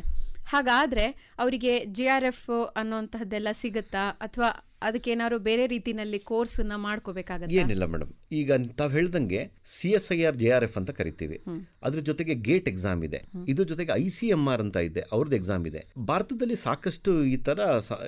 ಹಾಗಾದ್ರೆ ಅವರಿಗೆ ಜಿ ಆರ್ ಎಫ್ ಅನ್ನೋಂತಹದ್ದೆಲ್ಲ ಸಿಗುತ್ತಾ ಅಥವಾ ಅದಕ್ಕೇನಾದ್ರು ಬೇರೆ ರೀತಿನಲ್ಲಿ ಕೋರ್ಸ್ ನ ಮಾಡ್ಕೋಬೇಕಾಗತ್ತಾ ಏನಿಲ್ಲ ಮೇಡಮ್ ಈಗ ತಾವು ಹೇಳ್ದಂಗೆ C S I R J R F ಅಂತ ಕರಿತೀವಿ ಅದ್ರ ಜೊತೆಗೆ ಗೇಟ್ ಎಕ್ಸಾಮ್ ಇದೆ ಇದ್ರ ಜೊತೆಗೆ ಐ ಸಿ ಎಂ ಆರ್ ಅಂತ ಇದೆ ಅವ್ರದ್ದು ಎಕ್ಸಾಮ್ ಇದೆ ಭಾರತದಲ್ಲಿ ಸಾಕಷ್ಟು ಈ ತರ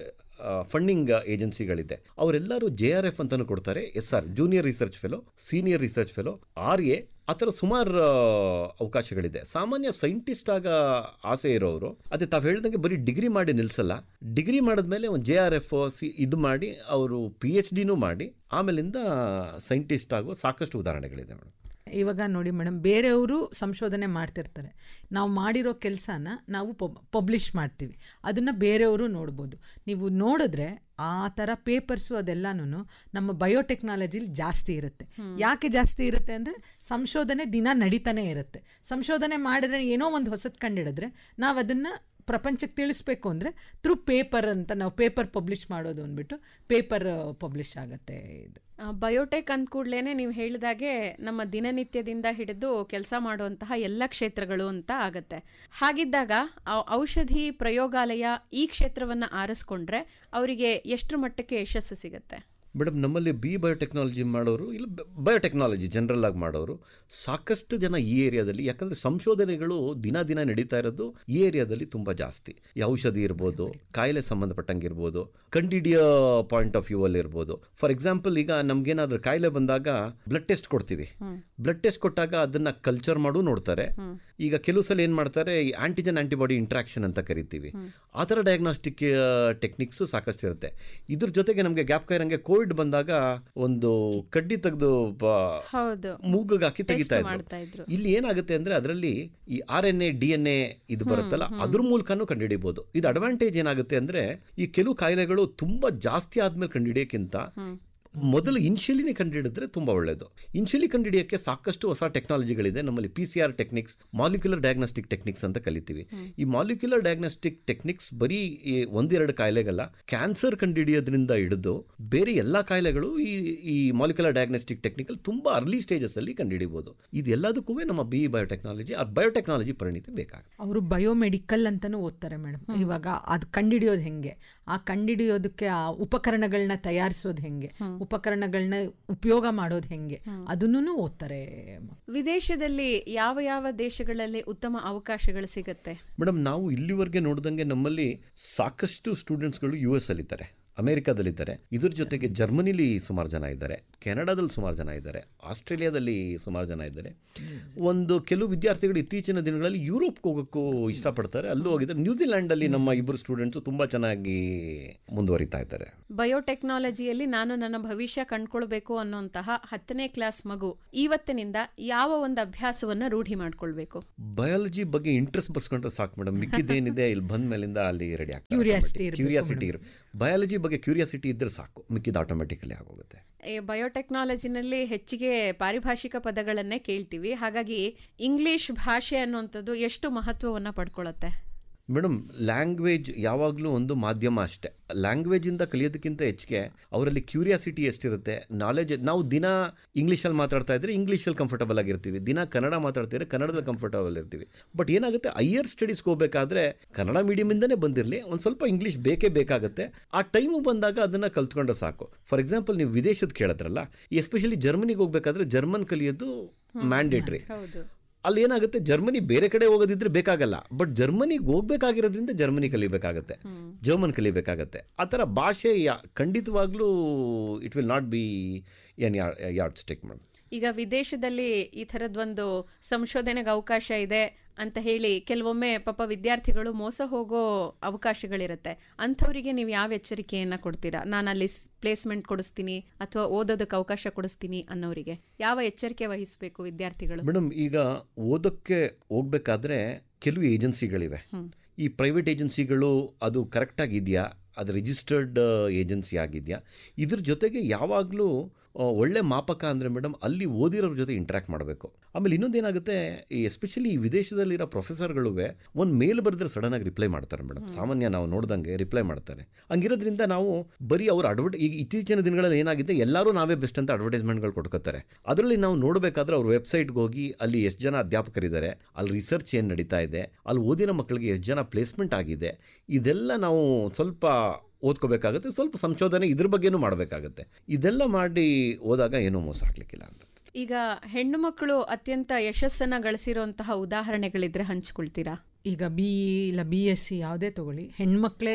ಫಂಡಿಂಗ್ ಏಜೆನ್ಸಿಗಳಿದೆ ಅವರೆಲ್ಲರೂ ಜೆ ಆರ್ ಎಫ್ ಅಂತಾನು ಕೊಡ್ತಾರೆ S R junior research fellow senior research fellow R A ಆ ಥರ ಸುಮಾರು ಅವಕಾಶಗಳಿದೆ ಸಾಮಾನ್ಯ ಸೈಂಟಿಸ್ಟ್ ಆಗ ಆಸೆ ಇರೋರು ಅದೇ ತಾವು ಹೇಳ್ದಂಗೆ ಬರೀ ಡಿಗ್ರಿ ಮಾಡಿ ನಿಲ್ಸಲ್ಲ ಡಿಗ್ರಿ ಮಾಡಿದ್ಮೇಲೆ ಒಂದು ಜೆ ಆರ್ ಎಫ್ ಸಿ ಇದು ಮಾಡಿ ಅವರು ಪಿ ಎಚ್ ಡಿನೂ ಮಾಡಿ ಆಮೇಲಿಂದ ಸೈಂಟಿಸ್ಟ್ ಆಗೋ ಸಾಕಷ್ಟು ಉದಾಹರಣೆಗಳಿದೆ ಮೇಡಮ್ ಇವಾಗ ನೋಡಿ ಮೇಡಮ್ ಬೇರೆಯವರು ಸಂಶೋಧನೆ ಮಾಡ್ತಿರ್ತಾರೆ ನಾವು ಮಾಡಿರೋ ಕೆಲಸನ ನಾವು ಪಬ್ಲಿಷ್ ಮಾಡ್ತೀವಿ ಅದನ್ನು ಬೇರೆಯವರು ನೋಡ್ಬೋದು ನೀವು ನೋಡಿದ್ರೆ ಆ ಥರ ಪೇಪರ್ಸು ಅದೆಲ್ಲನೂ ನಮ್ಮ ಬಯೋಟೆಕ್ನಾಲಜಿಲಿ ಜಾಸ್ತಿ ಇರುತ್ತೆ ಯಾಕೆ ಜಾಸ್ತಿ ಇರುತ್ತೆ ಅಂದರೆ ಸಂಶೋಧನೆ ದಿನ ನಡೀತಾನೆ ಇರುತ್ತೆ ಸಂಶೋಧನೆ ಮಾಡಿದ್ರೆ ಏನೋ ಒಂದು ಹೊಸದು ಕಂಡಿಡಿದ್ರೆ ನಾವು ಅದನ್ನು ಪ್ರಪಂಚಕ್ಕೆ ತಿಳಿಸ್ಬೇಕು ಅಂದರೆ ಥ್ರೂ ಪೇಪರ್ ಅಂತ ನಾವು ಪೇಪರ್ ಪಬ್ಲಿಷ್ ಮಾಡೋದು ಅಂದ್ಬಿಟ್ಟು ಪೇಪರ್ ಪಬ್ಲಿಷ್ ಆಗುತ್ತೆ ಇದು ಆ, ಬಯೋಟೆಕ್ ಅಂದ ಕೂಡ್ಲೇನೆ ನೀವು ಹೇಳಿದಾಗೆ ನಮ್ಮ ದಿನನಿತ್ಯದಿಂದ ಹಿಡಿದು ಕೆಲಸ ಮಾಡುವಂತಹ ಎಲ್ಲ ಕ್ಷೇತ್ರಗಳು ಅಂತ ಆಗತ್ತೆ ಹಾಗಿದ್ದಾಗ ಆ ಔಷಧಿ ಪ್ರಯೋಗಾಲಯ ಈ ಕ್ಷೇತ್ರವನ್ನ ಆರಿಸ್ಕೊಂಡ್ರೆ ಅವರಿಗೆ ಎಷ್ಟರ ಮಟ್ಟಕ್ಕೆ ಯಶಸ್ಸು ಸಿಗತ್ತೆ ಮೇಡಮ್ ನಮ್ಮಲ್ಲಿ ಬಿ ಬಯೋಟೆಕ್ನಾಲಜಿ ಮಾಡೋರು ಇಲ್ಲ ಬಯೋಟೆಕ್ನಾಲಜಿ ಜನರಲ್ ಆಗಿ ಮಾಡೋರು ಸಾಕಷ್ಟು ಜನ ಈ ಏರಿಯಾದಲ್ಲಿ ಯಾಕಂದರೆ ಸಂಶೋಧನೆಗಳು ದಿನ ದಿನ ನಡೀತಾ ಇರೋದು ಈ ಏರಿಯಾದಲ್ಲಿ ತುಂಬ ಜಾಸ್ತಿ ಈ ಔಷಧಿ ಇರ್ಬೋದು ಕಾಯಿಲೆ ಸಂಬಂಧಪಟ್ಟಂಗೆ ಇರ್ಬೋದು ಕಂಡಿಡಿಯೋ ಪಾಯಿಂಟ್ ಆಫ್ ವ್ಯೂ ಅಲ್ಲಿ ಇರ್ಬೋದು ಫಾರ್ ಎಕ್ಸಾಂಪಲ್ ಈಗ ನಮ್ಗೇನಾದ್ರೂ ಕಾಯಿಲೆ ಬಂದಾಗ ಬ್ಲಡ್ ಟೆಸ್ಟ್ ಕೊಡ್ತೀವಿ ಬ್ಲಡ್ ಟೆಸ್ಟ್ ಕೊಟ್ಟಾಗ ಅದನ್ನ ಕಲ್ಚರ್ ಮಾಡು ನೋಡ್ತಾರೆ ಈಗ ಕೆಲವು ಸಲ ಏನು ಮಾಡ್ತಾರೆ ಈ ಆಂಟಿಜನ್ ಆಂಟಿಬಾಡಿ ಇಂಟ್ರಾಕ್ಷನ್ ಅಂತ ಕರಿತೀವಿ ಆ ಥರ ಡಯಾಗ್ನಾಸ್ಟಿಕ್ ಟೆಕ್ನಿಕ್ಸು ಸಾಕಷ್ಟು ಇರುತ್ತೆ ಇದ್ರ ಜೊತೆಗೆ ನಮಗೆ ಗ್ಯಾಪ್ ಇರಂಗೆ ಕೋವಿಡ್ ಬಂದಾಗ ಒಂದು ಕಡ್ಡಿ ತೆಗೆದು ಹೌದು ಮೂಗಿಗೆ ಹಾಕಿ ತೆಗಿತಾ ಮಾಡ್ತಾ ಇದ್ರು ಇದ್ರು. ಇಲ್ಲಿ ಏನಾಗುತ್ತೆ ಅಂದ್ರೆ ಅದರಲ್ಲಿ ಈ R N A D N A ಇದು ಬರುತ್ತಲ್ಲ ಅದ್ರ ಮೂಲಕನೂ ಕಂಡುಹಿಡಿಬಹುದು ಇದು ಅಡ್ವಾಂಟೇಜ್ ಏನಾಗುತ್ತೆ ಅಂದ್ರೆ ಈ ಕೆಲವು ಕಾಯಿಲೆಗಳು ತುಂಬಾ ಜಾಸ್ತಿ ಆದ್ಮೇಲೆ ಕಂಡುಹಿಡಿಯೋಕ್ಕಿಂತ ಮೊದಲು ಇನ್ಶಿಯಲಿನೇ ಕಂಡುಹಿಡಿದ್ರೆ ತುಂಬಾ ಒಳ್ಳೆಯದು ಇನ್ಶಿಯಲಿ ಕಂಡುಹಿಡಿಯೋಕ್ಕೆ ಸಾಕಷ್ಟು ಹೊಸ ಟೆಕ್ನಾಲಜಿಗಳಿದೆ ನಮ್ಮಲ್ಲಿ P C R techniques molecular diagnostic techniques ಅಂತ ಕಲಿತೀವಿ ಈ ಮಾಲಿಕ್ಯುಲರ್ ಡಯಾಗ್ನೋಸ್ಟಿಕ್ ಟೆಕ್ನಿಕ್ಸ್ ಬರೀ ಈ ಒಂದೆರಡು ಕಾಯಿಲೆಗಲ್ಲ ಕ್ಯಾನ್ಸರ್ ಕಂಡುಹಿಡಿಯೋದ್ರಿಂದ ಹಿಡಿದು ಬೇರೆ ಎಲ್ಲ ಕಾಯಿಲೆಗಳು ಈ ಈ ಮಾಲಿಕ್ಯುಲರ್ ಡಯಾಗ್ನೋಸ್ಟಿಕ್ ಟೆಕ್ನಿಕಲ್ ತುಂಬಾ ಅರ್ಲಿ ಸ್ಟೇಜಸ್ ಅಲ್ಲಿ ಕಂಡುಹಿಡಿಬಹುದು ಇದೆಲ್ಲದಕ್ಕೂ ನಮ್ಮ ಬಿ ಬಯೋಟೆಕ್ನಾಲಜಿ ಆ ಬಯೋಟೆಕ್ನಾಲಜಿ ಪರಿಣಿತಿ ಬೇಕಾಗುತ್ತೆ ಅವರು ಬಯೋಮೆಡಿಕಲ್ ಅಂತಲೂ ಓದ್ತಾರೆ ಮೇಡಮ್ ಇವಾಗ ಅದು ಕಂಡಿಡಿಯೋದು ಹೆಂಗೆ ಆ ಕಂಡಿಡಿಯೋದಕ್ಕೆ ಆ ಉಪಕರಣಗಳನ್ನ ತಯಾರಿಸೋದು ಹೆಂಗೆ ಉಪಕರಣಗಳನ್ನ ಉಪಯೋಗ ಮಾಡೋದು ಹೆಂಗೆ ಅದನ್ನು ಓದ್ತಾರೆ ವಿದೇಶದಲ್ಲಿ ಯಾವ ಯಾವ ದೇಶಗಳಲ್ಲಿ ಉತ್ತಮ ಅವಕಾಶಗಳು ಸಿಗತ್ತೆ ಮೇಡಮ್ ನಾವು ಇಲ್ಲಿವರೆಗೆ ನೋಡಿದಂಗೆ ನಮ್ಮಲ್ಲಿ ಸಾಕಷ್ಟು ಸ್ಟೂಡೆಂಟ್ಸ್ಗಳು ಯು ಎಸ್ ಅಲ್ಲಿದ್ದಾರೆ ಅಮೆರಿಕಾದಲ್ಲಿದ್ದಾರೆ ಇದ್ರ ಜೊತೆಗೆ ಜರ್ಮನಿಲಿ ಸುಮಾರು ಜನ ಇದ್ದಾರೆ ಕೆನಡಾದಲ್ಲಿ ಸುಮಾರು ಜನ ಇದ್ದಾರೆ ಆಸ್ಟ್ರೇಲಿಯಾದಲ್ಲಿ ಸುಮಾರು ಜನ ಇದ್ದಾರೆ ಒಂದು ಕೆಲವು ವಿದ್ಯಾರ್ಥಿಗಳು ಇತ್ತೀಚಿನ ದಿನಗಳಲ್ಲಿ ಯುರೋಪ್ಗೆ ಹೋಗೋಕ್ಕೂ ಇಷ್ಟಪಡ್ತಾರೆ ಅಲ್ಲೂ ಹೋಗಿದ್ದಾರೆ ನ್ಯೂಜಿಲ್ಯಾಂಡಲ್ಲಿ ನಮ್ಮ ಇಬ್ಬರು ಸ್ಟೂಡೆಂಟ್ಸು ತುಂಬ ಚೆನ್ನಾಗಿ ಮುಂದುವರಿತಾ ಇದ್ದಾರೆ ಬಯೋಟೆಕ್ನಾಲಜಿಯಲ್ಲಿ ನಾನು ನನ್ನ ಭವಿಷ್ಯ ಕಂಡ್ಕೊಳ್ಬೇಕು ಅನ್ನೋಂತಹ ಹತ್ತನೇ ಕ್ಲಾಸ್ ಮಗು ಇವತ್ತಿನಿಂದ ಯಾವ ಒಂದು ಅಭ್ಯಾಸವನ್ನ ರೂಢಿ ಮಾಡ್ಕೊಳ್ಬೇಕು ಬಯಾಲಜಿ ಬಗ್ಗೆ ಇಂಟ್ರೆಸ್ಟ್ ಬರ್ಸ್ಕೊಂಡ್ರೆ ಸಾಕು ಮೇಡಮ್ ಮಿಕ್ಕಿದೇನಿದೆ ಇಲ್ಲಿ ಬಂದ ಮೇಲಿಂದ ಅಲ್ಲಿ ರೆಡಿ Curiosity ಆಗ್ತದೆ ಇರ್ಬೇಕು ಕ್ಯೂರಿಯಾಸಿಟಿ ಇರ್ ಬಯಾಲಜಿ ಬಗ್ಗೆ ಕ್ಯೂರಿಯಾಸಿಟಿ ಇದ್ರೆ ಸಾಕು ಮಿಕ್ಕಿದ ಆಟೋಮೆಟಿಕಲಿ ಆಗೋಗುತ್ತೆ ಈ ಬಯೋಟೆಕ್ನಾಲಜಿನಲ್ಲಿ ಹೆಚ್ಚಿಗೆ ಪಾರಿಭಾಷಿಕ ಪದಗಳನ್ನೇ ಕೇಳ್ತೀವಿ ಹಾಗಾಗಿ ಇಂಗ್ಲಿಷ್ ಭಾಷೆ ಅನ್ನುವಂಥದ್ದು ಎಷ್ಟು ಮಹತ್ವವನ್ನ ಪಡ್ಕೊಳ್ಳುತ್ತೆ ಮೇಡಮ್ ಲ್ಯಾಂಗ್ವೇಜ್ ಯಾವಾಗಲೂ ಒಂದು ಮಾಧ್ಯಮ ಅಷ್ಟೇ ಲ್ಯಾಂಗ್ವೇಜಿಂದ ಕಲಿಯೋದಕ್ಕಿಂತ ಹೆಚ್ಚಿಗೆ ಅವರಲ್ಲಿ ಕ್ಯೂರಿಯಾಸಿಟಿ ಎಷ್ಟಿರುತ್ತೆ ನಾಲೆಜ್ ನಾವು ದಿನ ಇಂಗ್ಲೀಷಲ್ಲಿ ಮಾತಾಡ್ತಾ ಇದ್ರೆ ಇಂಗ್ಲೀಷಲ್ಲಿ ಕಂಫರ್ಟಬಲ್ ಆಗಿರ್ತೀವಿ ದಿನ ಕನ್ನಡ ಮಾತಾಡ್ತಿದ್ರೆ ಕನ್ನಡದಲ್ಲಿ ಕಂಫರ್ಟಬಲ್ ಇರ್ತೀವಿ ಬಟ್ ಏನಾಗುತ್ತೆ ಹೈಯರ್ ಸ್ಟಡೀಸ್ಗೆ ಹೋಗಬೇಕಾದ್ರೆ ಕನ್ನಡ ಮೀಡಿಯಮಿಂದನೇ ಬಂದಿರಲಿ ಒಂದು ಸ್ವಲ್ಪ ಇಂಗ್ಲೀಷ್ ಬೇಕೇ ಬೇಕಾಗುತ್ತೆ ಆ ಟೈಮು ಬಂದಾಗ ಅದನ್ನು ಕಲ್ತ್ಕೊಂಡ್ರೆ ಸಾಕು ಫಾರ್ ಎಕ್ಸಾಂಪಲ್ ನೀವು ವಿದೇಶದ ಕೇಳಿದ್ರಲ್ಲ ಎಸ್ಪೆಷಲಿ ಜರ್ಮನಿಗೆ ಹೋಗ್ಬೇಕಾದ್ರೆ ಜರ್ಮನ್ ಕಲಿಯೋದು ಮ್ಯಾಂಡೇಟ್ರಿ ಹೌದು ಅಲ್ಲಿ ಏನಾಗುತ್ತೆ ಜರ್ಮನಿ ಬೇರೆ ಕಡೆ ಹೋಗೋದಿದ್ರೆ ಬೇಕಾಗಲ್ಲ ಬಟ್ ಜರ್ಮನಿಗೆ ಹೋಗ್ಬೇಕಾಗಿರೋದ್ರಿಂದ ಜರ್ಮನಿ ಕಲಿಬೇಕಾಗತ್ತೆ ಜರ್ಮನ್ ಕಲಿಬೇಕಾಗತ್ತೆ ಆ ಥರ ಭಾಷೆ ಯಾ- ಖಂಡಿತವಾಗ್ಲೂ it will not be an yardstick madam ಈಗ ವಿದೇಶದಲ್ಲಿ ಈ ಥರದ್ದೊಂದು ಸಂಶೋಧನೆಗೆ ಅವಕಾಶ ಇದೆ ಅಂತ ಹೇಳಿ ಕೆಲವೊಮ್ಮೆ ಪಾಪ ವಿದ್ಯಾರ್ಥಿಗಳು ಮೋಸ ಹೋಗೋ ಅವಕಾಶಗಳಿರುತ್ತೆ ಅಂಥವರಿಗೆ ನೀವು ಯಾವ ಎಚ್ಚರಿಕೆಯನ್ನ ಕೊಡ್ತೀರಾ ನಾನು ಅಲ್ಲಿ ಪ್ಲೇಸ್ಮೆಂಟ್ ಕೊಡಿಸ್ತೀನಿ ಅಥವಾ ಓದೋದಕ್ಕೆ ಅವಕಾಶ ಕೊಡಿಸ್ತೀನಿ ಅನ್ನೋರಿಗೆ ಯಾವ ಎಚ್ಚರಿಕೆ ವಹಿಸಬೇಕು ವಿದ್ಯಾರ್ಥಿಗಳು ಮೇಡಮ್ ಈಗ ಓದೋಕ್ಕೆ ಹೋಗ್ಬೇಕಾದ್ರೆ ಕೆಲವು ಏಜೆನ್ಸಿಗಳಿವೆ ಈ ಪ್ರೈವೇಟ್ ಏಜೆನ್ಸಿಗಳು ಅದು ಕರೆಕ್ಟಾಗಿದೆಯಾ ಅದು ರಿಜಿಸ್ಟರ್ಡ್ ಏಜೆನ್ಸಿ ಆಗಿದೆಯಾ ಇದ್ರ ಜೊತೆಗೆ ಯಾವಾಗಲೂ ಆ, ಒಳ್ಳೆ ಮಾಪಕ ಅಂದರೆ ಮೇಡಮ್ ಅಲ್ಲಿ ಓದಿರೋರ ಜೊತೆ ಇಂಟ್ರ್ಯಾಕ್ಟ್ ಮಾಡಬೇಕು ಆಮೇಲೆ ಇನ್ನೊಂದೇನಾಗುತ್ತೆ ಈ ಎಸ್ಪೆಷಲಿ ಈ ವಿದೇಶದಲ್ಲಿರೋ ಪ್ರೊಫೆಸರ್ಗಳುವೆ ಒಂದು ಮೇಲ್ ಬರೆದ್ರೆ ಸಡನ್ ಆಗಿ ರಿಪ್ಲೈ ಮಾಡ್ತಾರೆ ಮೇಡಮ್ ಸಾಮಾನ್ಯ ನಾವು ನೋಡ್ದಂಗೆ ರಿಪ್ಲೈ ಮಾಡ್ತಾರೆ ಹಂಗಿರೋದ್ರಿಂದ ನಾವು ಬರೀ ಅವ್ರ ಅಡ್ವರ್ಟ್ ಈಗ ಇತ್ತೀಚಿನ ದಿನಗಳಲ್ಲಿ ಏನಾಗಿದೆ ಎಲ್ಲರೂ ನಾವೇ ಬೆಸ್ಟ್ ಅಂತ ಅಡ್ವರ್ಟೈಸ್ಮೆಂಟ್ಗಳು ಕೊಡ್ಕೋತಾರೆ ಅದರಲ್ಲಿ ನಾವು ನೋಡಬೇಕಾದ್ರೆ ಅವ್ರ ವೆಬ್ಸೈಟ್ಗೆ ಹೋಗಿ ಅಲ್ಲಿ ಎಷ್ಟು ಜನ ಅಧ್ಯಾಪಕರಿದ್ದಾರೆ ಅಲ್ಲಿ ರಿಸರ್ಚ್ ಏನು ನಡೀತಾ ಇದೆ ಅಲ್ಲಿ ಓದಿನ ಮಕ್ಕಳಿಗೆ ಎಷ್ಟು ಜನ ಪ್ಲೇಸ್ಮೆಂಟ್ ಆಗಿದೆ ಇದೆಲ್ಲ ನಾವು ಸ್ವಲ್ಪ ಓದ್ಕೋಬೇಕಾಗುತ್ತೆ ಸ್ವಲ್ಪ ಸಂಶೋಧನೆ ಇದ್ರ ಬಗ್ಗೆನೂ ಮಾಡಬೇಕಾಗುತ್ತೆ ಇದೆಲ್ಲ ಮಾಡಿ ಓದಾಗ ಏನೂ ಮೋಸ ಆಗ್ಲಿಕ್ಕಿಲ್ಲ ಅಂತ ಈಗ ಹೆಣ್ಣು ಮಕ್ಕಳು ಅತ್ಯಂತ ಯಶಸ್ಸನ್ನ ಗಳಿಸಿರುವಂತಹ ಉದಾಹರಣೆಗಳಿದ್ರೆ ಹಂಚ್ಕೊಳ್ತೀರಾ ಈಗ ಬಿ ಇಲ್ಲ ಬಿ ಎಸ್ ಸಿ ಯಾವುದೇ ತಗೊಳ್ಳಿ ಹೆಣ್ಮಕ್ಳೇ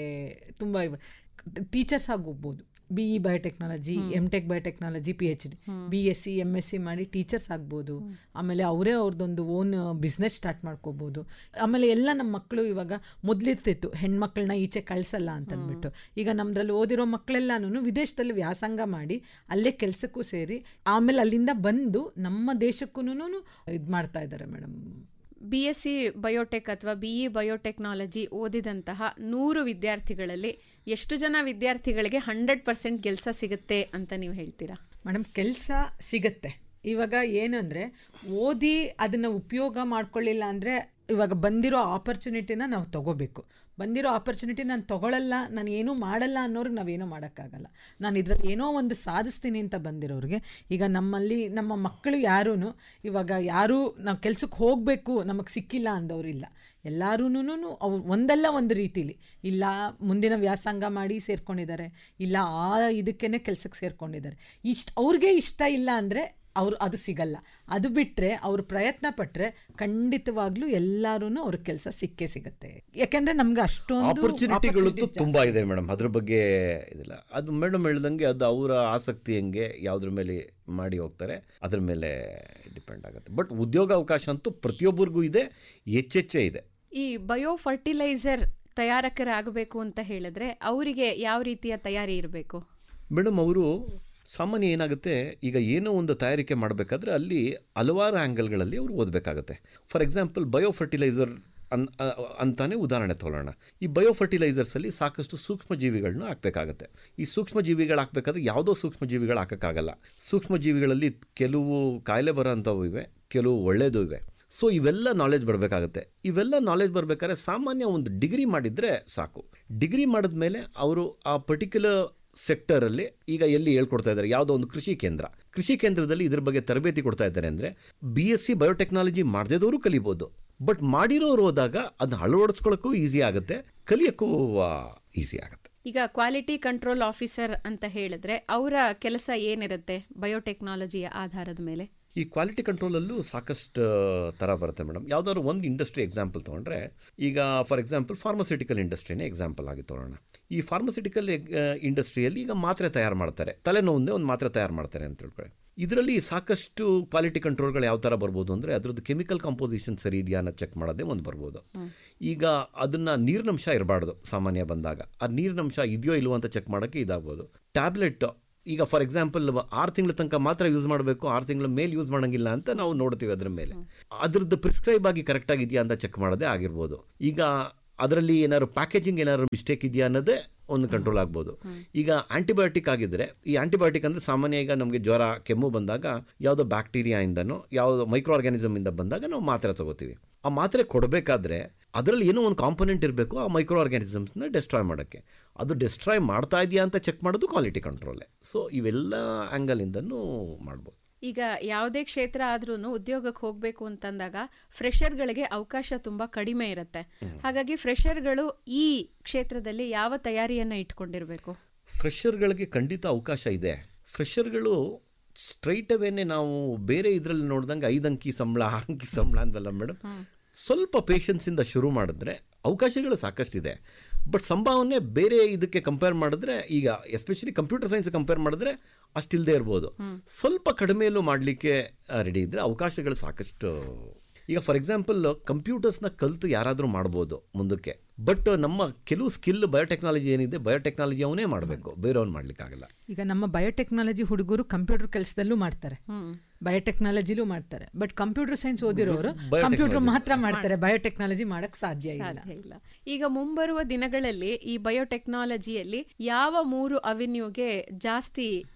ತುಂಬ ಟೀಚರ್ಸ್ ಆಗಿ ಹೋಗ್ಬೋದು B E biotechnology M tech biotechnology P H D B S C M S C ಮಾಡಿ ಟೀಚರ್ಸ್ ಆಗ್ಬೋದು ಆಮೇಲೆ ಅವರೇ ಅವ್ರದ್ದೊಂದು ಓನ್ ಬಿಸ್ನೆಸ್ ಸ್ಟಾರ್ಟ್ ಮಾಡ್ಕೋಬೋದು ಆಮೇಲೆ ಎಲ್ಲ ನಮ್ಮ ಮಕ್ಕಳು ಇವಾಗ ಮೊದಲಿರ್ತಿತ್ತು ಹೆಣ್ಮಕ್ಳನ್ನ ಈಚೆ ಕಳಿಸಲ್ಲ ಅಂತಂದ್ಬಿಟ್ಟು ಈಗ ನಮ್ದ್ರಲ್ಲಿ ಓದಿರೋ ಮಕ್ಕಳೆಲ್ಲನೂ ವಿದೇಶದಲ್ಲಿ ವ್ಯಾಸಂಗ ಮಾಡಿ ಅಲ್ಲೇ ಕೆಲಸಕ್ಕೂ ಸೇರಿ ಆಮೇಲೆ ಅಲ್ಲಿಂದ ಬಂದು ನಮ್ಮ ದೇಶಕ್ಕೂ ಇದು ಮಾಡ್ತಾ ಇದ್ದಾರೆ madam B S C biotech ಅಥವಾ ಬಿ ಇ ಬಯೋಟೆಕ್ನಾಲಜಿ ಓದಿದಂತಹ ನೂರು ವಿದ್ಯಾರ್ಥಿಗಳಲ್ಲಿ ಎಷ್ಟು ಜನ ವಿದ್ಯಾರ್ಥಿಗಳಿಗೆ ಹಂಡ್ರೆಡ್ ಪರ್ಸೆಂಟ್ ಕೆಲಸ ಸಿಗುತ್ತೆ ಅಂತ ನೀವು ಹೇಳ್ತೀರಾ ಮೇಡಮ್ ಕೆಲಸ ಸಿಗತ್ತೆ ಇವಾಗ ಏನಂದರೆ ಓದಿ ಅದನ್ನು ಉಪಯೋಗ ಮಾಡ್ಕೊಳ್ಳಿಲ್ಲ ಅಂದರೆ ಇವಾಗ ಬಂದಿರೋ ಆಪರ್ಚುನಿಟಿನ ನಾವು ತಗೋಬೇಕು ಬಂದಿರೋ ಆಪರ್ಚುನಿಟಿ ನಾನು ತಗೊಳ್ಳಲ್ಲ ನಾನು ಏನೂ ಮಾಡಲ್ಲ ಅನ್ನೋರಿಗೆ ನಾವೇನೂ ಮಾಡೋಕ್ಕಾಗಲ್ಲ ನಾನು ಇದರಲ್ಲಿ ಏನೋ ಒಂದು ಸಾಧಿಸ್ತೀನಿ ಅಂತ ಬಂದಿರೋರಿಗೆ ಈಗ ನಮ್ಮಲ್ಲಿ ನಮ್ಮ ಮಕ್ಕಳು ಯಾರೂ ಇವಾಗ ಯಾರೂ ನಾವು ಕೆಲ್ಸಕ್ಕೆ ಹೋಗಬೇಕು ನಮಗೆ ಸಿಕ್ಕಿಲ್ಲ ಅಂದವರಿಲ್ಲ ಎಲ್ಲರೂ ಅವು ಒಂದಲ್ಲ ಒಂದು ರೀತಿಲಿ ಇಲ್ಲ ಮುಂದಿನ ವ್ಯಾಸಂಗ ಮಾಡಿ ಸೇರ್ಕೊಂಡಿದ್ದಾರೆ ಇಲ್ಲ ಆ ಇದಕ್ಕೇ ಕೆಲಸಕ್ಕೆ ಸೇರ್ಕೊಂಡಿದ್ದಾರೆ ಇಷ್ಟ ಅವ್ರಿಗೆ ಇಷ್ಟ ಇಲ್ಲ ಅಂದರೆ ಅವ್ರು ಅದು ಸಿಗಲ್ಲ ಅದು ಬಿಟ್ಟರೆ ಅವ್ರು ಪ್ರಯತ್ನ ಪಟ್ಟರೆ ಖಂಡಿತವಾಗ್ಲೂ ಎಲ್ಲರೂ ಅವ್ರ ಕೆಲಸ ಸಿಕ್ಕೇ ಸಿಗುತ್ತೆ ಯಾಕೆಂದರೆ ನಮ್ಗೆ ಅಷ್ಟೊಂದು ಆಪರ್ಚುನಿಟಿಗಳು opportunities ತುಂಬ ಇದೆ ಮೇಡಮ್ ಅದ್ರ ಬಗ್ಗೆ ಇದಿಲ್ಲ ಅದು ಮೇಡಮ್ ಹೇಳ್ದಂಗೆ ಅದು ಅವರ ಆಸಕ್ತಿ ಹೆಂಗೆ ಯಾವುದ್ರ ಮೇಲೆ ಮಾಡಿ ಹೋಗ್ತಾರೆ ಅದ್ರ ಮೇಲೆ ಡಿಪೆಂಡ್ ಆಗುತ್ತೆ ಬಟ್ ಉದ್ಯೋಗ ಅವಕಾಶ ಅಂತೂ ಪ್ರತಿಯೊಬ್ಬರಿಗೂ ಇದೆ ಹೆಚ್ಚೆಚ್ಚೇ ಇದೆ ಈ ಬಯೋ ಫರ್ಟಿಲೈಸರ್ ತಯಾರಕರಾಗಬೇಕು ಅಂತ ಹೇಳಿದ್ರೆ ಅವರಿಗೆ ಯಾವ ರೀತಿಯ ತಯಾರಿ ಇರಬೇಕು ಮೇಡಮ್ ಅವರು ಸಾಮಾನ್ಯ ಏನಾಗುತ್ತೆ ಈಗ ಏನೋ ಒಂದು ತಯಾರಿಕೆ ಮಾಡಬೇಕಾದ್ರೆ ಅಲ್ಲಿ ಹಲವಾರು ಆ್ಯಂಗಲ್ಗಳಲ್ಲಿ ಅವರು ಓದಬೇಕಾಗತ್ತೆ ಫಾರ್ ಎಕ್ಸಾಂಪಲ್ ಬಯೋ ಫರ್ಟಿಲೈಸರ್ ಅನ್ ಅ- ಅಂತಾನೆ ಉದಾಹರಣೆ ತಗೊಳ್ಳೋಣ ಈ ಬಯೋ ಫರ್ಟಿಲೈಸರ್ಸಲ್ಲಿ ಸಾಕಷ್ಟು ಸೂಕ್ಷ್ಮ ಜೀವಿಗಳನ್ನ ಹಾಕಬೇಕಾಗತ್ತೆ ಈ ಸೂಕ್ಷ್ಮ ಜೀವಿಗಳು ಹಾಕಬೇಕಾದ್ರೆ ಯಾವುದೋ ಸೂಕ್ಷ್ಮ ಜೀವಿಗಳು ಹಾಕೋಕ್ಕಾಗಲ್ಲ ಸೂಕ್ಷ್ಮ ಜೀವಿಗಳಲ್ಲಿ ಕೆಲವು ಕಾಯಿಲೆ ಬರೋ ಅಂಥವು ಇವೆ ಕೆಲವು ಒಳ್ಳೆಯದು ಇವೆ ಸೊ ಇವೆಲ್ಲ ನಾಲೆಜ್ ಬರಬೇಕಾಗುತ್ತೆ ಇವೆಲ್ಲ ನಾಲೆಜ್ ಬರಬೇಕಾದ್ರೆ ಸಾಮಾನ್ಯ ಒಂದು ಡಿಗ್ರಿ ಮಾಡಿದರೆ ಸಾಕು ಡಿಗ್ರಿ ಮಾಡಿದ್ಮೇಲೆ ಅವರು ಆ ಪರ್ಟಿಕ್ಯುಲರ್ ಸೆಕ್ಟರಲ್ಲಿ ಈಗ ಎಲ್ಲಿ ಹೇಳ್ಕೊಡ್ತಾ ಇದ್ದಾರೆ ಯಾವುದೋ ಒಂದು ಕೃಷಿ ಕೇಂದ್ರ ಕೃಷಿ ಕೇಂದ್ರದಲ್ಲಿ ಇದ್ರ ಬಗ್ಗೆ ತರಬೇತಿ ಕೊಡ್ತಾ ಇದ್ದಾರೆ ಅಂದರೆ ಬಿ ಎಸ್ ಸಿ ಬಯೋಟೆಕ್ನಾಲಜಿ ಮಾಡದೇದವರು ಕಲಿಬೋದು ಬಟ್ ಮಾಡಿರೋರು ಹೋದಾಗ ಅದನ್ನ ಅಳವಡಿಸ್ಕೊಳ್ಳೋಕ್ಕೂ ಈಸಿ ಆಗುತ್ತೆ ಕಲಿಯೋಕ್ಕೂ ಈಸಿ ಆಗುತ್ತೆ ಈಗ ಕ್ವಾಲಿಟಿ ಕಂಟ್ರೋಲ್ ಆಫೀಸರ್ ಅಂತ ಹೇಳಿದ್ರೆ ಅವರ ಕೆಲಸ ಏನಿರುತ್ತೆ ಬಯೋಟೆಕ್ನಾಲಜಿಯ ಆಧಾರದ ಮೇಲೆ ಈ ಕ್ವಾಲಿಟಿ ಕಂಟ್ರೋಲಲ್ಲೂ ಸಾಕಷ್ಟು ಥರ ಬರುತ್ತೆ ಮೇಡಮ್ ಯಾವ್ದಾದ್ರು ಒಂದು ಇಂಡಸ್ಟ್ರಿ ಎಕ್ಸಾಂಪಲ್ ತೊಗೊಂಡ್ರೆ ಈಗ ಫಾರ್ ಎಕ್ಸಾಂಪಲ್ ಫಾರ್ಮಸ್ಯೂಟಿಕಲ್ ಇಂಡಸ್ಟ್ರಿನೇ ಎಕ್ಸಾಂಪಲ್ ಆಗಿ ತೊಗೊಳ್ಳೋಣ ಈ ಫಾರ್ಮಸ್ಯೂಟಿಕಲ್ ಇಂಡಸ್ಟ್ರಿಯಲ್ಲಿ ಈಗ ಮಾತ್ರೆ ತಯಾರು ಮಾಡ್ತಾರೆ ತಲೆನೋವುಂದೇ ಒಂದು ಮಾತ್ರೆ ತಯಾರು ಮಾಡ್ತಾರೆ ಅಂತ ತಿಳ್ಕೊಳ್ಳಿ ಇದರಲ್ಲಿ ಸಾಕಷ್ಟು ಕ್ವಾಲಿಟಿ ಕಂಟ್ರೋಲ್ಗಳು ಯಾವ ಥರ ಬರ್ಬೋದು ಅಂದರೆ ಅದರದ್ದು ಕೆಮಿಕಲ್ ಕಂಪೋಸಿಷನ್ ಸರಿ ಇದೆಯಾ ಅನ್ನೋ ಚೆಕ್ ಮಾಡೋದೇ ಒಂದು ಬರ್ಬೋದು ಈಗ ಅದನ್ನು ನೀರಿನಂಶ ಇರಬಾರ್ದು ಸಾಮಾನ್ಯ ಬಂದಾಗ ಆ ನೀರಿನಂಶ ಇದೆಯೋ ಇಲ್ವೋ ಅಂತ ಚೆಕ್ ಮಾಡೋಕ್ಕೆ ಇದಾಗ್ಬೋದು ಟ್ಯಾಬ್ಲೆಟ್ ಈಗ ಫಾರ್ ಎಕ್ಸಾಂಪಲ್ ಆರು ತಿಂಗಳ ತನಕ ಮಾತ್ರ ಯೂಸ್ ಮಾಡಬೇಕು ಆರು ತಿಂಗಳ ಮೇಲೆ ಯೂಸ್ ಮಾಡೋಂಗಿಲ್ಲ ಅಂತ ನಾವು ನೋಡ್ತೀವಿ ಅದ್ರ ಮೇಲೆ ಅದ್ರದ್ದು ಪ್ರಿಸ್ಕ್ರೈಬ್ ಆಗಿ ಕರೆಕ್ಟ್ ಆಗಿದೆಯಾ ಅಂತ ಚೆಕ್ ಮಾಡೋದೇ ಆಗಿರ್ಬೋದು ಈಗ ಅದರಲ್ಲಿ ಏನಾದ್ರು ಪ್ಯಾಕೇಜಿಂಗ್ ಏನಾದ್ರು ಮಿಸ್ಟೇಕ್ ಇದೆಯಾ ಅನ್ನೋದೇ ಒಂದು ಕಂಟ್ರೋಲ್ ಆಗ್ಬೋದು ಈಗ ಆಂಟಿಬಯೋಟಿಕ್ ಆಗಿದ್ರೆ ಈ ಆಂಟಿಬಯೋಟಿಕ್ ಅಂದರೆ ಸಾಮಾನ್ಯ ಈಗ ನಮಗೆ ಜ್ವರ ಕೆಮ್ಮು ಬಂದಾಗ ಯಾವುದೋ ಬ್ಯಾಕ್ಟೀರಿಯಾಯಿಂದನೋ ಯಾವುದೋ ಮೈಕ್ರೋ ಆರ್ಗ್ಯಾನಿಸಮ್ ಇಂದ ಬಂದಾಗ ನಾವು ಮಾತ್ರೆ ತಗೋತೀವಿ ಆ ಮಾತ್ರೆ ಕೊಡಬೇಕಾದ್ರೆ ಅದರಲ್ಲಿ ಏನೋ ಒಂದು ಕಾಂಪೊನೆಂಟ್ ಇರಬೇಕು ಆ ಮೈಕ್ರೋ ಆರ್ಗ್ಯಾನಿಸಮ್ಸ್ನ ಡೆಸ್ಟ್ರಾಯ್ ಮಾಡೋಕ್ಕೆ ಅದು ಡೆಸ್ಟ್ರಾಯ್ ಮಾಡ್ತಾ ಇದೆಯಾ ಅಂತ ಚೆಕ್ ಮಾಡೋದು ಕ್ವಾಲಿಟಿ ಕಂಟ್ರೋಲೇ ಸೊ ಇವೆಲ್ಲ ಆ್ಯಂಗಲಿಂದನೂ ಮಾಡ್ಬೋದು ಈಗ ಯಾವುದೇ ಕ್ಷೇತ್ರ ಆದ್ರೂ ಉದ್ಯೋಗಕ್ಕೆ ಹೋಗಬೇಕು ಅಂತಂದಾಗ ಫ್ರೆಷರ್ಗಳಿಗೆ ಅವಕಾಶ ತುಂಬಾ ಕಡಿಮೆ ಇರುತ್ತೆ ಹಾಗಾಗಿ ಫ್ರೆಷರ್ಗಳು ಈ ಕ್ಷೇತ್ರದಲ್ಲಿ ಯಾವ ತಯಾರಿಯನ್ನ ಇಟ್ಕೊಂಡಿರ್ಬೇಕು ಫ್ರೆಷರ್ಗಳಿಗೆ ಖಂಡಿತ ಅವಕಾಶ ಇದೆ ಫ್ರೆಷರ್ಗಳು ಸ್ಟ್ರೈಟ್ ಅವೇನೆ ನಾವು ಬೇರೆ ಇದರಲ್ಲಿ ನೋಡ್ದಂಗೆ ಐದು ಅಂಕಿ ಸಂಬಳ ಆರು ಅಂಕಿ ಸಂಬಳ ಅಂತಲ್ಲ ಮೇಡಮ್ ಸ್ವಲ್ಪ ಪೇಷನ್ಸಿಂದ ಶುರು ಮಾಡಿದ್ರೆ ಅವಕಾಶಗಳು ಸಾಕಷ್ಟಿದೆ ಬಟ್ ಸಂಭಾವನೆ ಬೇರೆ ಇದಕ್ಕೆ ಕಂಪೇರ್ ಮಾಡಿದ್ರೆ ಈಗ ಎಸ್ಪೆಷಲಿ ಕಂಪ್ಯೂಟರ್ ಸೈನ್ಸ್ ಕಂಪೇರ್ ಮಾಡಿದ್ರೆ ಅಷ್ಟಿಲ್ಲದೆ ಇರ್ಬೋದು ಸ್ವಲ್ಪ ಕಡಿಮೆಯಲ್ಲೂ ಮಾಡಲಿಕ್ಕೆ ರೆಡಿ ಇದ್ದರೆ ಅವಕಾಶಗಳು ಸಾಕಷ್ಟು ಈಗ ಫಾರ್ ಎಕ್ಸಾಂಪಲ್ ಕಂಪ್ಯೂಟರ್ಸ್ನ ಕಲ್ತು ಯಾರಾದರೂ ಮಾಡ್ಬೋದು ಮುಂದಕ್ಕೆ ಬಟ್ ನಮ್ಮ ಕೆಲವು ಸ್ಕಿಲ್ ಬಯೋಟೆಕ್ನಾಲಜಿ ಏನಿದೆ ಬಯೋಟೆಕ್ನಾಲಜಿ ಅವನೇ ಮಾಡಬೇಕು ಬೇರೆಯವ್ನು ಮಾಡ್ಲಿಕ್ಕಾಗಲ್ಲ ಈಗ ನಮ್ಮ ಬಯೋಟೆಕ್ನಾಲಜಿ ಹುಡುಗರು ಕಂಪ್ಯೂಟರ್ ಕೆಲಸದಲ್ಲೂ ಮಾಡ್ತಾರೆ ಬಯೋಟೆಕ್ನಾಲಜಿಲೂ ಮಾಡ್ತಾರೆ ಬಟ್ ಕಂಪ್ಯೂಟರ್ ಸೈನ್ಸ್ ಓದಿರೋರು ಕಂಪ್ಯೂಟರ್ ಮಾತ್ರ ಮಾಡ್ತಾರೆ ಬಯೋಟೆಕ್ನಾಲಜಿ ಮಾಡಕ್ ಸಾಧ್ಯ ಇಲ್ಲ ಸಾಧ್ಯ ಇಲ್ಲ ಈಗ ಮುಂಬರುವ ದಿನಗಳಲ್ಲಿ ಈ ಬಯೋಟೆಕ್ನಾಲಜಿಯಲ್ಲಿ ಯಾವ ಮೂರು ಅವೆನ್ಯೂಗೆ ಜಾಸ್ತಿ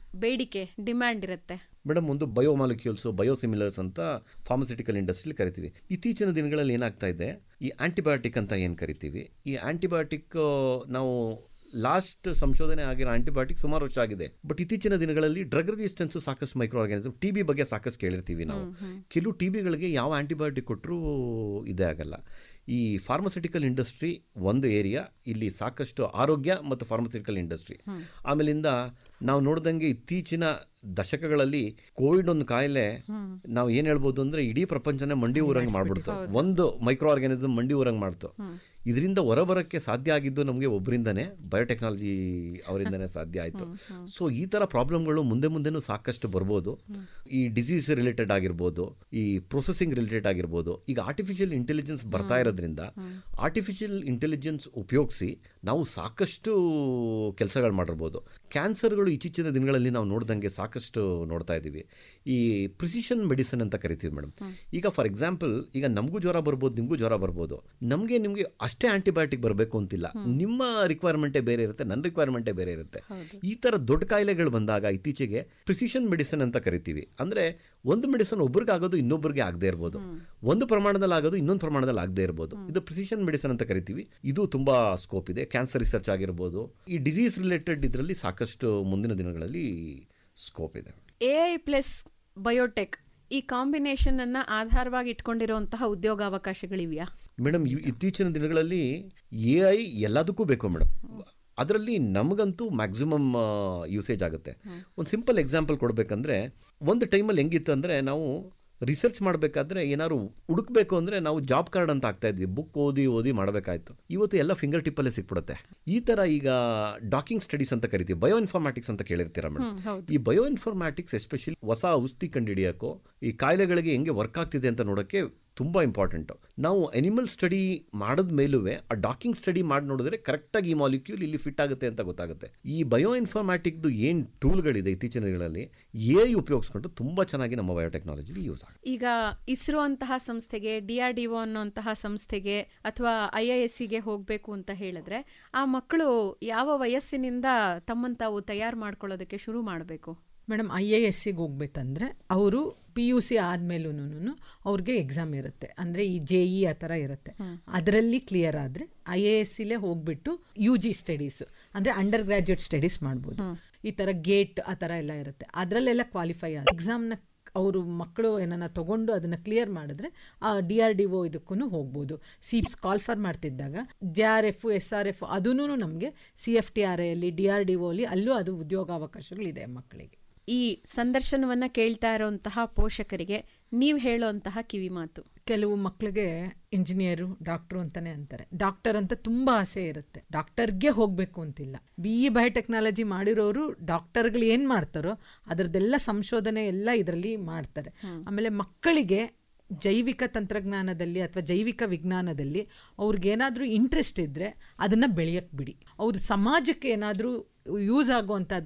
ಬೇಡಿಕೆ ಡಿಮ್ಯಾಂಡ್ ಇರುತ್ತೆ ಮೇಡಮ್ ಒಂದು ಬಯೋಮಾಲಿಕ್ಯೂಲ್ಸು ಬಯೋಸಿಮಿಲರ್ಸ್ ಅಂತ ಫಾರ್ಮಸ್ಯೂಟಿಕಲ್ ಇಂಡಸ್ಟ್ರಿಲಿ ಕರಿತೀವಿ ಇತ್ತೀಚಿನ ದಿನಗಳಲ್ಲಿ ಏನಾಗ್ತಾ ಇದೆ ಈ ಆಂಟಿಬಯೋಟಿಕ್ ಅಂತ ಏನು ಕರಿತೀವಿ ಈ ಆಂಟಿಬಯೋಟಿಕ್ ನಾವು ಲಾಸ್ಟ್ ಸಂಶೋಧನೆ ಆಗಿರೋ ಆಂಟಿಬಯೋಟಿಕ್ ಸುಮಾರು ವರ್ಷ ಆಗಿದೆ ಬಟ್ ಇತ್ತೀಚಿನ ದಿನಗಳಲ್ಲಿ ಡ್ರಗ್ ರೆಸಿಸ್ಟೆನ್ಸ್ ಸಾಕಷ್ಟು ಮೈಕ್ರೋ ಆರ್ಗಾನಿಸಮ್ ಟಿ ಬಿ ಬಗ್ಗೆ ಸಾಕಷ್ಟು ಕೇಳಿರ್ತೀವಿ ನಾವು ಕೆಲವು ಟಿ ಬಿಗಳಿಗೆ ಯಾವ ಆಂಟಿಬಯೋಟಿಕ್ ಕೊಟ್ಟರೂ ಇದೇ ಆಗಲ್ಲ ಈ ಫಾರ್ಮಸ್ಯೂಟಿಕಲ್ ಇಂಡಸ್ಟ್ರಿ ಒಂದು ಏರಿಯಾ ಇಲ್ಲಿ ಸಾಕಷ್ಟು ಆರೋಗ್ಯ ಮತ್ತು ಫಾರ್ಮಸ್ಯೂಟಿಕಲ್ ಇಂಡಸ್ಟ್ರಿ ಆಮೇಲಿಂದ ನಾವು ನೋಡ್ದಂಗೆ ಇತ್ತೀಚಿನ ದಶಕಗಳಲ್ಲಿ ಕೋವಿಡ್ ಒಂದು ಕಾಯಿಲೆ ನಾವು ಏನು ಹೇಳ್ಬೋದು ಅಂದ್ರೆ ಇಡೀ ಪ್ರಪಂಚನೇ ಮಂಡಿ ಊರಂಗೆ ಮಾಡ್ಬಿಡ್ತು ಒಂದು ಮೈಕ್ರೋ ಆರ್ಗ್ಯಾನಿಸಮ್ ಮಂಡಿ ಊರಂಗೆ ಮಾಡ್ತು ಇದರಿಂದ ಹೊರಬರಕ್ಕೆ ಸಾಧ್ಯ ಆಗಿದ್ದು ನಮಗೆ ಒಬ್ಬರಿಂದನೇ ಬಯೋಟೆಕ್ನಾಲಜಿ ಅವರಿಂದನೇ ಸಾಧ್ಯ ಆಯಿತು ಸೊ ಈ ಥರ ಪ್ರಾಬ್ಲಮ್ಗಳು ಮುಂದೆ ಮುಂದೆನೂ ಸಾಕಷ್ಟು ಬರ್ಬೋದು ಈ ಡಿಸೀಸ್ ರಿಲೇಟೆಡ್ ಆಗಿರ್ಬೋದು ಈ ಪ್ರೊಸೆಸಿಂಗ್ ರಿಲೇಟೆಡ್ ಆಗಿರ್ಬೋದು ಈಗ ಆರ್ಟಿಫಿಷಿಯಲ್ ಇಂಟೆಲಿಜೆನ್ಸ್ ಬರ್ತಾ ಇರೋದ್ರಿಂದ ಆರ್ಟಿಫಿಷಿಯಲ್ ಇಂಟೆಲಿಜೆನ್ಸ್ ಉಪಯೋಗಿಸಿ ನಾವು ಸಾಕಷ್ಟು ಕೆಲಸಗಳು ಮಾಡಿರ್ಬೋದು ಕ್ಯಾನ್ಸರ್ಗಳು ಇತ್ತೀಚಿನ ದಿನಗಳಲ್ಲಿ ನಾವು ನೋಡ್ದಂಗೆ ಸಾಕಷ್ಟು ನೋಡ್ತಾ ಇದ್ದೀವಿ ಈ ಪ್ರಿಸಿಷನ್ ಮೆಡಿಸಿನ್ ಅಂತ ಕರಿತೀವಿ ಮೇಡಮ್ ಈಗ ಫಾರ್ ಎಕ್ಸಾಂಪಲ್ ಈಗ ನಮಗೂ ಜ್ವರ ಬರ್ಬೋದು ನಿಮಗೂ ಜ್ವರ ಬರ್ಬೋದು ನಮಗೆ ನಿಮಗೆ ಅಷ್ಟೇ ಆಂಟಿಬಯೋಟಿಕ್ ಬರಬೇಕು ಅಂತಿಲ್ಲ ನಿಮ್ಮ ರಿಕ್ವೈರ್ಮೆಂಟೇ ಬೇರೆ ಇರುತ್ತೆ ನನ್ನ ರಿಕ್ವೈರ್ಮೆಂಟೇ ಬೇರೆ ಇರುತ್ತೆ ಈ ಥರ ದೊಡ್ಡ ಕಾಯಿಲೆಗಳು ಬಂದಾಗ ಇತ್ತೀಚೆಗೆ ಪ್ರಿಸಿಷನ್ ಮೆಡಿಸಿನ್ ಅಂತ ಕರಿತೀವಿ ಅಂದರೆ ಒಂದು ಮೆಡಿಸಿನ್ ಒಬ್ರಿಗೆ ಆಗೋದು ಇನ್ನೊಬ್ಬರಿಗೆ ಆಗದೆ ಇರ್ಬೋದು ಒಂದು ಪ್ರಮಾಣದಲ್ಲಿ ಆಗೋದು ಇನ್ನೊಂದು ಪ್ರಮಾಣದಲ್ಲಿ ಆಗದೆ ಇರ್ಬೋದು ಇದು ಪ್ರಿಸಿಷನ್ ಮೆಡಿಸಿನ್ ಅಂತ ಕರಿತೀವಿ ಇದು ತುಂಬಾ ಸ್ಕೋಪ್ ಇದೆ ಕ್ಯಾನ್ಸರ್ ರಿಸರ್ಚ್ ಆಗಿರ್ಬೋದು ಈ ಡಿಸೀಸ್ ರಿಲೇಟೆಡ್ ಇದರಲ್ಲಿ ಸಾಕಷ್ಟು ಮುಂದಿನ ದಿನಗಳಲ್ಲಿ ಸ್ಕೋಪ್ ಇದೆ ಎ ಐ ಪ್ಲಸ್ ಬಯೋಟೆಕ್ ಈ ಕಾಂಬಿನೇಷನ್ ಅನ್ನ ಆಧಾರವಾಗಿ ಇಟ್ಕೊಂಡಿರುವಂತಹ ಉದ್ಯೋಗಾವಕಾಶಗಳಿವೆಯಾ ಮೇಡಮ್ ಇತ್ತೀಚಿನ ದಿನಗಳಲ್ಲಿ ಎ ಐ ಎಲ್ಲದಕ್ಕೂ ಬೇಕು ಮೇಡಮ್ ಅದರಲ್ಲಿ ನಮಗಂತೂ ಮ್ಯಾಕ್ಸಿಮಮ್ ಯೂಸೇಜ್ ಆಗುತ್ತೆ ಒಂದು ಸಿಂಪಲ್ ಎಕ್ಸಾಂಪಲ್ ಕೊಡಬೇಕಂದ್ರೆ ಒಂದು ಟೈಮಲ್ಲಿ ಹೆಂಗಿತ್ತು ಅಂದರೆ ನಾವು ರಿಸರ್ಚ್ ಮಾಡಬೇಕಾದ್ರೆ ಏನಾದ್ರು ಹುಡುಕ್ಬೇಕು ಅಂದರೆ ನಾವು ಜಾಬ್ ಕಾರ್ಡ್ ಅಂತ ಆಗ್ತಾ ಇದ್ವಿ ಬುಕ್ ಓದಿ ಓದಿ ಮಾಡಬೇಕಾಯ್ತು ಇವತ್ತು ಎಲ್ಲ ಫಿಂಗರ್ ಟಿಪ್ಪಲ್ಲೇ ಸಿಕ್ಬಿಡುತ್ತೆ ಈ ಥರ ಈಗ ಡಾಕಿಂಗ್ ಸ್ಟಡೀಸ್ ಅಂತ ಕರಿತೀವಿ ಬಯೋ ಇನ್ಫಾರ್ಮ್ಯಾಟಿಕ್ಸ್ ಅಂತ ಕೇಳಿರ್ತೀರಾ ಮೇಡಮ್ ಈ ಬಯೋ ಇನ್ಫಾರ್ಮ್ಯಾಟಿಕ್ಸ್ ಎಸ್ಪೆಷಲಿ ಹೊಸ ಔಷಧಿ ಕಂಡುಹಿಡಿಯೋಕ್ಕೋ ಈ ಕಾಯಿಲೆಗಳಿಗೆ ಹೆಂಗೆ ವರ್ಕ್ ಆಗ್ತಿದೆ ಅಂತ ನೋಡೋಕ್ಕೆ ತುಂಬ ಇಂಪಾರ್ಟೆಂಟು ನಾವು ಎನಿಮಲ್ ಸ್ಟಡಿ ಮಾಡಿದ ಮೇಲೂ ಆ ಡಾಕಿಂಗ್ ಸ್ಟಡಿ ಮಾಡಿ ನೋಡಿದ್ರೆ ಕರೆಕ್ಟಾಗಿ ಈ ಮಾಲಿಕ್ಯೂಲ್ ಇಲ್ಲಿ ಫಿಟ್ ಆಗುತ್ತೆ ಅಂತ ಗೊತ್ತಾಗುತ್ತೆ ಈ ಬಯೋ ಇನ್ಫಾರ್ಮ್ಯಾಟಿಕ್ದು ಏನು ಟೂಲ್ಗಳಿದೆ ಇತ್ತೀಚಿನ ದಿನಗಳಲ್ಲಿ ಎ ಐ ಉಪಯೋಗಿಸ್ಕೊಂಡು ತುಂಬ ಚೆನ್ನಾಗಿ ನಮ್ಮ ಬಯೋಟೆಕ್ನಾಲಜಿಲಿ ಯೂಸ್ ಆಗುತ್ತೆ ಈಗ ಇಸ್ರೋ ಅಂತಹ ಸಂಸ್ಥೆಗೆ ಡಿ ಆರ್ ಡಿ ಒ ಅನ್ನೋಂತಹ ಸಂಸ್ಥೆಗೆ ಅಥವಾ ಐ ಐ ಎಸ್ ಸಿಗೆ ಹೋಗಬೇಕು ಅಂತ ಹೇಳಿದ್ರೆ ಆ ಮಕ್ಕಳು ಯಾವ ವಯಸ್ಸಿನಿಂದ ತಮ್ಮನ್ನು ತಾವು ತಯಾರು ಮಾಡ್ಕೊಳ್ಳೋದಕ್ಕೆ ಶುರು ಮಾಡಬೇಕು ಮೇಡಮ್ ಐ ಎ ಎಸ್ ಸಿಗೆ ಹೋಗ್ಬೇಕಂದ್ರೆ ಅವರು ಪಿ ಯು ಸಿ ಆದ್ಮೇಲೂ ಅವ್ರಿಗೆ ಎಕ್ಸಾಮ್ ಇರುತ್ತೆ ಅಂದರೆ ಈ ಜೆ ಇ ಆ ಥರ ಇರುತ್ತೆ ಅದರಲ್ಲಿ ಕ್ಲಿಯರ್ ಆದರೆ ಐ ಎ ಎಸ್ ಸಿಲೇ ಹೋಗ್ಬಿಟ್ಟು ಯು ಜಿ ಸ್ಟಡೀಸ್ ಅಂದರೆ ಅಂಡರ್ ಗ್ರಾಜ್ಯುಯೇಟ್ ಸ್ಟಡೀಸ್ ಮಾಡ್ಬೋದು ಈ ಥರ ಗೇಟ್ ಆ ಥರ ಎಲ್ಲ ಇರುತ್ತೆ ಅದರಲ್ಲೆಲ್ಲ ಕ್ವಾಲಿಫೈ ಆದ ಎಕ್ಸಾಮ್ನ ಅವರು ಮಕ್ಕಳು ಏನನ್ನ ತಗೊಂಡು ಅದನ್ನ ಕ್ಲಿಯರ್ ಮಾಡಿದ್ರೆ ಆ ಡಿ ಆರ್ ಡಿ ಒ ಇದಕ್ಕೂ ಹೋಗ್ಬೋದು ಸಿಪ್ಸ್ ಕಾಲ್ಫರ್ ಮಾಡ್ತಿದ್ದಾಗ J R F S R F ಅದೂ ನಮಗೆ ಸಿ ಎಫ್ ಟಿ ಆರ್ ಐಯಲ್ಲಿ ಡಿ ಆರ್ ಡಿ ಒಲಿ ಅಲ್ಲೂ ಅದು ಉದ್ಯೋಗಾವಕಾಶಗಳಿದೆ ಮಕ್ಕಳಿಗೆ ಈ ಸಂದರ್ಶನವನ್ನ ಕೇಳ್ತಾ ಇರುವಂತಹ ಪೋಷಕರಿಗೆ ನೀವು ಹೇಳುವಂತಹ ಕಿವಿ ಮಾತು ಕೆಲವು ಮಕ್ಕಳಿಗೆ ಇಂಜಿನಿಯರು ಡಾಕ್ಟ್ರು ಅಂತಾನೆ ಅಂತಾರೆ ಡಾಕ್ಟರ್ ಅಂತ ತುಂಬಾ ಆಸೆ ಇರುತ್ತೆ ಡಾಕ್ಟರ್ಗೆ ಹೋಗ್ಬೇಕು ಅಂತಿಲ್ಲ ಬಿ ಇ ಬಯೋಟೆಕ್ನಾಲಜಿ ಮಾಡಿರೋರು ಡಾಕ್ಟರ್ಗಳು ಏನ್ ಮಾಡ್ತಾರೋ ಅದರದ್ದೆಲ್ಲ ಸಂಶೋಧನೆ ಎಲ್ಲ ಇದರಲ್ಲಿ ಮಾಡ್ತಾರೆ ಆಮೇಲೆ ಮಕ್ಕಳಿಗೆ ಜೈವಿಕ ತಂತ್ರಜ್ಞಾನದಲ್ಲಿ ಅಥವಾ ಜೈವಿಕ ವಿಜ್ಞಾನದಲ್ಲಿ ಅವ್ರಿಗೇನಾದ್ರೂ ಇಂಟ್ರೆಸ್ಟ್ ಇದ್ರೆ ಅದನ್ನ ಬೆಳೆಯಕ್ ಬಿಡಿ ಅವ್ರ ಸಮಾಜಕ್ಕೆ ಏನಾದ್ರೂ ಯೂಸ್ ಆಗುವಂತ